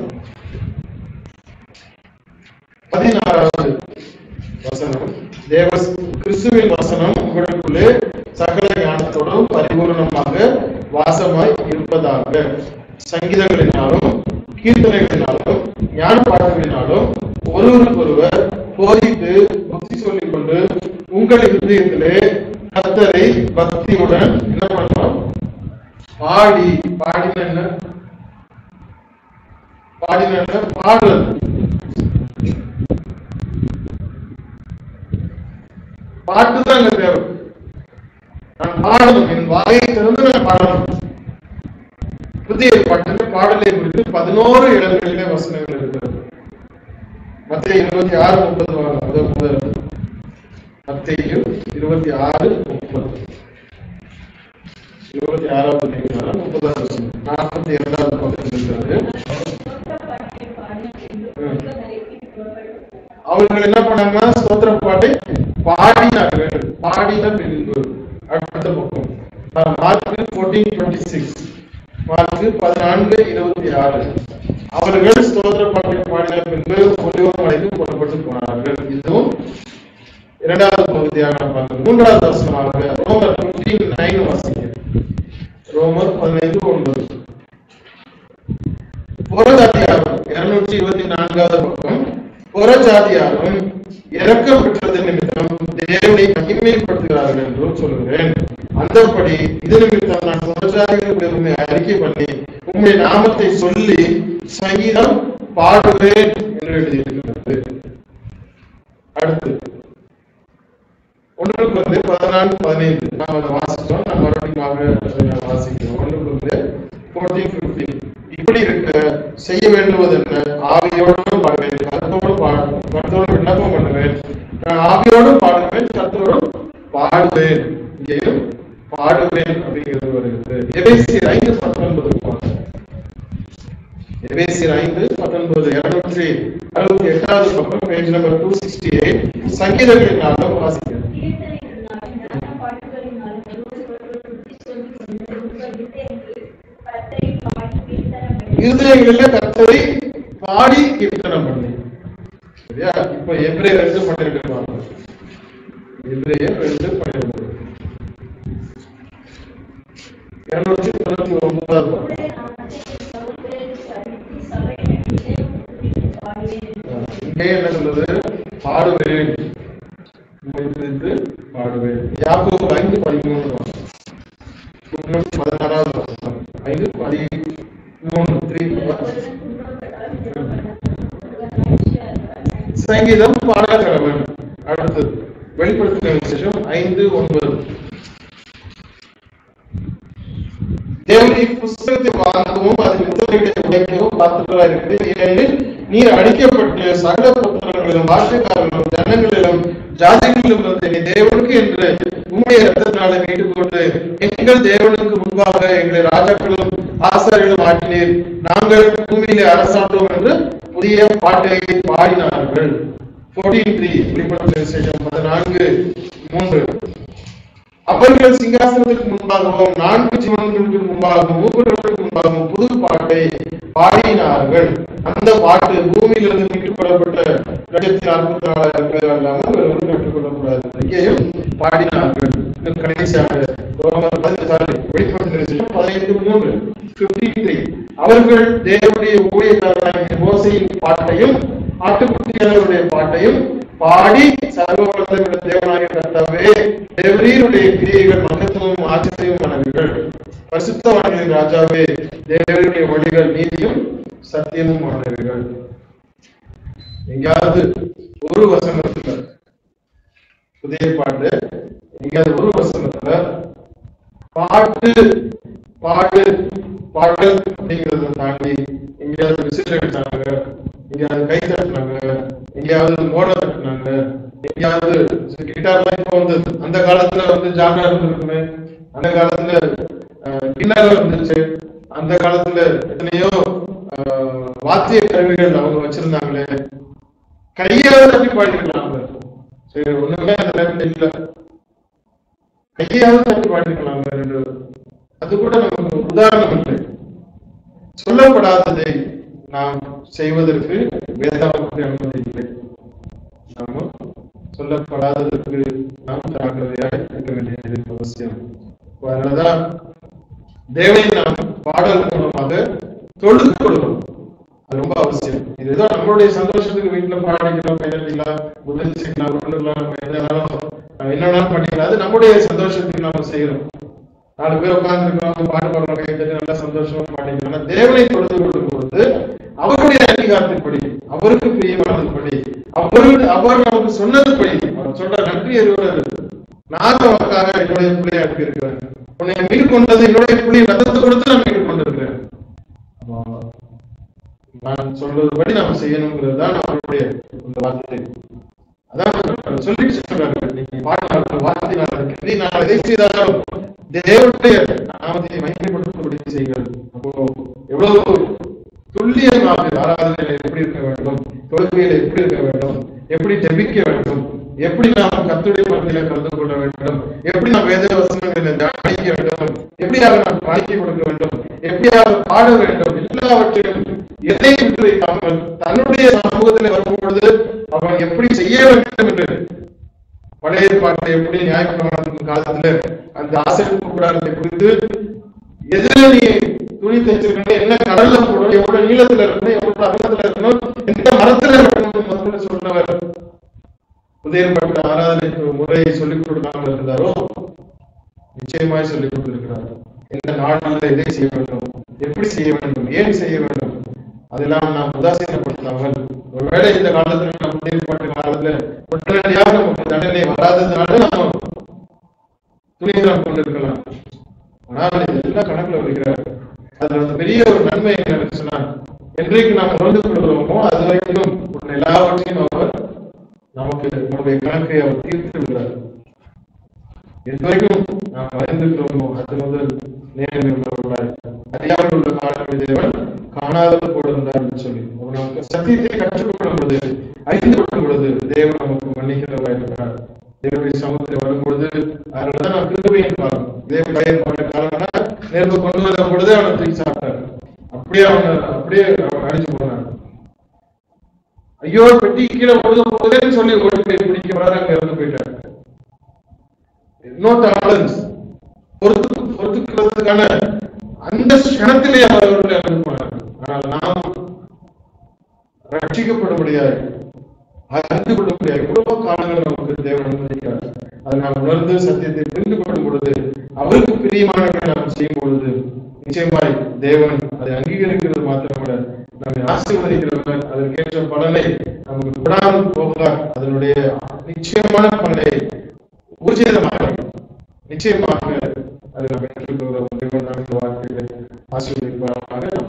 பதினாறாவது வசனம் தேவ கிறிஸ்துவின் வசனம் உங்களுக்குள்ளே சகல ஞானத்தோடும் பரிபூர்ணமாக வாசமாய் இருப்பதாக சங்கீதங்களினாலும் கீர்த்தனைகளினாலும் ஞான பாடங்களினாலும் ஒருவருக்கொருவர் போதித்து புத்தி சொல்லிக் கொண்டு உங்கள் இருதயத்திலே கத்தரை பக்தியுடன் என்ன பண்ணணும் பாடி பாடின என்ன பாடின என்ன பாடுறது பாட்டு தான் அங்க தேவை நான் பாடணும் என் வாயை திறந்து நான் பாடணும் புதிய பாட்டில் பாடலை குறித்து பதினோரு இடங்களிலே வசனங்கள் இருக்கிறது மத்திய இருபத்தி ஆறு முப்பது முதல் முதல் மத்திய இருபத்தி ஆறு முப்பது இருபத்தி ஆறாவது அதிகாரம் முப்பதாவது வசனம் நாற்பத்தி இரண்டாவது பக்கம் இருக்கிறது அவர்கள் என்ன பண்ணாங்கன்னா ஸ்தோத்திர பாட்டை பாடினார்கள் பாடின பின்பு அடுத்த பக்கம் அஹ் Mark fourteen twenty six Mark பதினான்கு இருபத்தி ஆறு அவர்கள் ஸ்தோத்திர பாட்டை பாடின பின்பு ஒளிவமலைக்கு புறப்பட்டு போனார்கள் இதுவும் இரண்டாவது பகுதியாக நாம் பார்க்கிறோம் மூன்றாவது வசனமாக ரோமர் ஃபிஃப்டீன் நைன் வாசிக்க ரோமர் பதினைந்து ஒன்பது புறஜாதியாரும் இருநூற்றி இருபத்தி நான்காவது பக்கம் புறஜாதியாரும் இறக்கம் பெற்றது நிமித்தம் தேவனை மகிமைப்படுத்துகிறார்கள் என்றும் சொல்லுகிறேன் அந்தபடி இது நிமித்தம் நான் புறஜாதிகளுடைய உண்மை அறிக்கை பண்ணி உண்மை நாமத்தை சொல்லி சங்கீதம் பாடுவேன் என்று எழுதியிருக்கிறது அடுத்து ஒன்றுக்கு வந்து பதினான்கு பதினைந்து நாம் அதை வாசிச்சோம் நாம் மறுபடியும் வாசிக்கிறோம் ஒன்றுக்கு வந்து ஃபோர்டீன் ஃபிஃப்டீன் இப்படி இருக்க செய்ய வேண்டுவது என்ன ஆவியோடும் பாடுவேன் கருத்தோடு பாடுவேன் கருத்தோடு விண்ணப்பம் பண்ணுவேன் நான் ஆவியோடும் பாடுவேன் கருத்தோடும் பாடுவேன் இங்கேயும் பாடுவேன் அப்படிங்கிறது வருகிறது எபேசியர் ஐந்து பத்தொன்பது எபேசியர் ஐந்து பத்தொன்பது இருநூற்றி அறுபத்தி எட்டாவது பக்கம் page number two sixty eight சங்கீதங்களினாலும் வாசிக்கிறேன் இருதயங்களில கர்த்தரை பாடி கீர்த்தனம் பண்ணி சரியா இப்ப எப்ரே ரெண்டு பண்ணிருக்காங்க எப்ரேயர் ரெண்டு பன்னிரெண்டு இருநூற்றி தொண்ணூத்தி ஒன்பதாவது இங்கே என்ன சொல்லுது பாடுவேன் உம்மை துதித்து பாடுவேன் யாக்கோபு ஐந்து பதிமூணு முன்னூற்றி பதினாறாவது வசனம். ஐந்து பதிமூணு த்ரீ சங்கீதம் பாடகரவன் அடுத்தது வெளிப்படுத்தின விசேஷம் ஐந்து ஒன்பது தேவனுடைய புஸ்தகத்தை வாங்கவும் அது முத்திரைகளை உடைக்கவும் பார்த்துக்கிறா இருக்கிறது ஏனெனில் நீர் அடிக்கப்பட்டு சகல புத்திரங்களிலும் பாஷக்காரர்களும் ஜனங்களிலும் ஜாதிகளிலும் இருந்து நீ தேவனுக்கு என்று உம்முடைய ரத்தத்தினால மீட்டுக் கொண்டு எங்கள் தேவனுக்கு முன்பாக எங்களை ராஜாக்களும் ஆசாரிகளும் ஆட்டினீர் நாங்கள் பூமியிலே அரசாண்டோம் என்று புதிய பாட்டை பாடினார்கள் 14 த்ரீ வெளிப்படுத்தின விசேஷம் பதினான்கு மூன்று அவர்கள் சிங்காசனத்துக்கு முன்பாகவும் நான்கு ஜீவன்களுக்கு முன்பாகவும் மூவர்களுக்கு முன்பாகவும் புது பாட்டை பாடினார்கள் அந்த பாட்டு பூமியிலிருந்து மீட்டுக்கொள்ளப்பட்ட லட்சத்தி நாற்பத்தி நாலாயிரம் பேர் அல்லாமல் ஒருவரும் கற்றுக்கொள்ளக்கூடாது இங்கேயும் பாடினார்கள் இன்னும் கடைசியாக ரோமர் பதினெட்டு சாரி வெளிப்படுத்தின விசேஷம் பதினைந்து மூன்று 53 அவர்கள் தேவனுடைய ஊழியக்காரராகிய மோசையின் பாட்டையும் ஆட்டுக்குட்டியாளருடைய பாட்டையும் பாடி சர்வவல்லமையுள்ள தேவனாகிய கர்த்தாவே தேவரீருடைய கிரியைகள் மகத்துவமும் ஆச்சரியமானவர்கள் பரிசுத்தவான்களின் ராஜாவே தேவருடைய வழிகள் நீதியும் சத்தியமும் ஆனவர்கள் எங்கேயாவது ஒரு வசனத்துல புதிய பாட்டு எங்கேயாவது ஒரு வசனத்துல பாட்டு பாடு பாடல் அப்படிங்கறத தாண்டி எங்கேயாவது விசில் அடிச்சாங்க எங்கேயாவது கை தட்டினாங்க எங்கேயாவது மோட தட்டினாங்க எங்கேயாவது கிட்டார்லாம் இப்போ வந்து அந்த காலத்துல வந்து ஜாகா இருந்திருக்குமே அந்த காலத்துல கிண்ணாரம் இருந்துச்சு அந்த காலத்துல எத்தனையோ அஹ், வாத்திய கருவிகள் அவங்க வச்சிருந்தாங்களே கையாவது தட்டி பாடிக்கலாம் அவர். சரி ஒண்ணுமே அந்த நேரத்துல இல்ல கையாவது தட்டி பாடிக்கலாம் அவர் என்று அது கூட நமக்கு உதாரணம் இல்லை சொல்லப்படாததை நாம் செய்வதற்கு வேதாவுக்கு அனுமதி இல்லை நாம சொல்லப்படாததற்கு நாம் ஜாக்கிரதையாக இருக்க வேண்டியது அவசியம் அதனாலதான் தேவனை நாம் பாடல் மூலமாக தொழுது கொள்வோம் அது ரொம்ப அவசியம் இது ஏதோ நம்மளுடைய சந்தோஷத்துக்கு வீட்டுல பாடிக்கலாம் கைதட்டிக்கலாம் முதலிச்சுக்கலாம் கொண்டுக்கலாம் நம்ம எதனாலும் நம்ம என்னன்னாலும் பண்ணிக்கலாம் அது நம்முடைய சந்தோஷத்துக்கு நாம செய்யறோம் நாலு பேர் உட்கார்ந்துருக்கோம் பாட்டு பாடுறோம் கைதட்டி நல்லா சந்தோஷமா பாடிக்கலாம் ஆனா தேவனை தொழுது கொள்ளும் பொழுது அவருடைய அங்கீகாரத்தின்படி அவருக்கு பிரியமானதுபடி அவரு அவர் நமக்கு சொன்னதுபடி அவர் சொல்ற நன்றி அறிவுறது நான் உனக்காக என்னுடைய பிள்ளையை அனுப்பியிருக்கிறேன் உன்னை மீட் கொண்டது என்னுடைய பிள்ளை ரத்தத்தை கொடுத்து நான் மீட் கொண்டிருக்கிறேன் அப்போ நான் சொல்றதுபடி நாம செய்யணுங்கிறது தான் அவருடைய இந்த வார்த்தை அதான் சொல்லி சொல்றாரு நீங்க பாடினாலும் வார்த்தையினால் கிருதி நான் எதை செய்தாலும் தேவனுடைய நாமத்தை மகிமைப்படுத்தும்படி செய்கிறது அப்போ எவ்வளவு துல்லியமாக ஆராதனையில எப்படி இருக்க வேண்டும் தொழுகையில எப்படி இருக்க வேண்டும் எப்படி ஜெபிக்க வேண்டும் எப்படி நாம் கத்துடைய மத்தியில கலந்து கொள்ள வேண்டும் எப்படி நாம் வேத வசனங்களை தியானிக்க வேண்டும் எப்படியாக நாம் காணிக்கை கொடுக்க வேண்டும் எப்படியாக பாட வேண்டும் எல்லாவற்றையும் எதை விட்டு வைக்காமல் தன்னுடைய சமூகத்தில் வரும்பொழுது அவன் எப்படி செய்ய வேண்டும் என்று பழைய பாட்டை எப்படி நியாயப்பிரமாணத்தின் காலத்துல அந்த ஆசிரியப்பு கூடாரத்தை குறித்து எதுல நீ துணி தைச்சிருக்கணும் என்ன கடல்ல போடணும் எவ்வளவு நீளத்துல இருக்கணும் எவ்வளவு அகலத்துல இருக்கணும் எந்த மரத்துல இருக்கணும் முதல்ல சொன்னவர் உதயப்பட்ட ஆராதனை முறையை சொல்லிக் கொடுக்காமல் இருந்தாரோ நிச்சயமாய் சொல்லிக் கொடுத்திருக்கிறார் எந்த நாளில் எதை செய்ய வேண்டும் எப்படி செய்ய வேண்டும் ஏன் செய்ய வேண்டும் அதெல்லாம் நாம் உதாசீனப்படுத்தாமல் ஒருவேளை இந்த காலத்துல நம்ம உதயப்பட்ட காலத்துல உடனடியாக நமக்கு தண்டனை வராததுனால நம்ம துணிகரம் கொண்டிருக்கலாம் ஆனால் இதெல்லாம் கணக்குல வைக்கிறார் அதுல வந்து பெரிய ஒரு நன்மை என்ன சொன்னா என்றைக்கு நாம் உணர்ந்து கொள்கிறோமோ அது வரைக்கும் உள்ள எல்லாவற்றையும் அவர் நமக்கு நம்முடைய கணக்கை அவர் தீர்த்து விடுகிறார் எது வரைக்கும் நாம் அறிந்திருக்கிறோமோ அது முதல் நேரம் உள்ளவர்களாய் அறியாமல் உள்ள காலம் தேவன் காணாத போடுந்தார் என்று சொல்லி அவர் நமக்கு சத்தியத்தை கற்றுக்கொள்ளும் பொழுது அறிந்து கொள்ளும் பொழுது தேவன் நமக்கு மன்னிக்கிறவராய் இருக்கிறார் தேவனுடைய சமூகத்தில் வரும்பொழுது அதனாலதான் நான் கிருபையின் காலம் தேவன் பையன் பண்ண காலம்னா நேர்ந்து கொண்டு வந்த பொழுதே அவனை தூக்கி சாப்பிட்டார் அப்படியே அவனை அப்படியே அவன் அடிச்சு போனான் ஐயோ பெட்டி கீழே விழுத போதேன்னு சொல்லி ஓடி போய் பிடிக்க வராது அங்க இறந்து போயிட்டார் நோ டாலன்ஸ் பொறுத்து பொறுத்துக்கிறதுக்கான அந்த க்ஷணத்திலே அவர் அவர்களை இறந்து போனார் ஆனால் நாம் ரட்சிக்கப்படும்படியாக அறிந்து கொள்ளும்படியாக எவ்வளவோ காலங்கள் நமக்கு தேவன் அனுமதிக்கிறார் அதை நாம் உணர்ந்து சத்தியத்தை புரிந்து கொள்ளும் பொழுது அவருக்கு பிரியமானவர்களை நாம் செய்யும் பொழுது நிச்சயமாய் தேவன் அதை அங்கீகரிக்கிறது மாத்திரமல்ல நம்மை ஆசீர்வதிக்கிறவர் அதற்கேற்ற பலனை நமக்கு விடாமல் போகிறார் அதனுடைய நிச்சயமான பலனை ஊர்ஜிதமாக நிச்சயமாக அது நம்ம பெற்றுக்கொள்கிறோம் தேவன் நமக்கு வாழ்க்கையில ஆசீர்வதிப்பாராக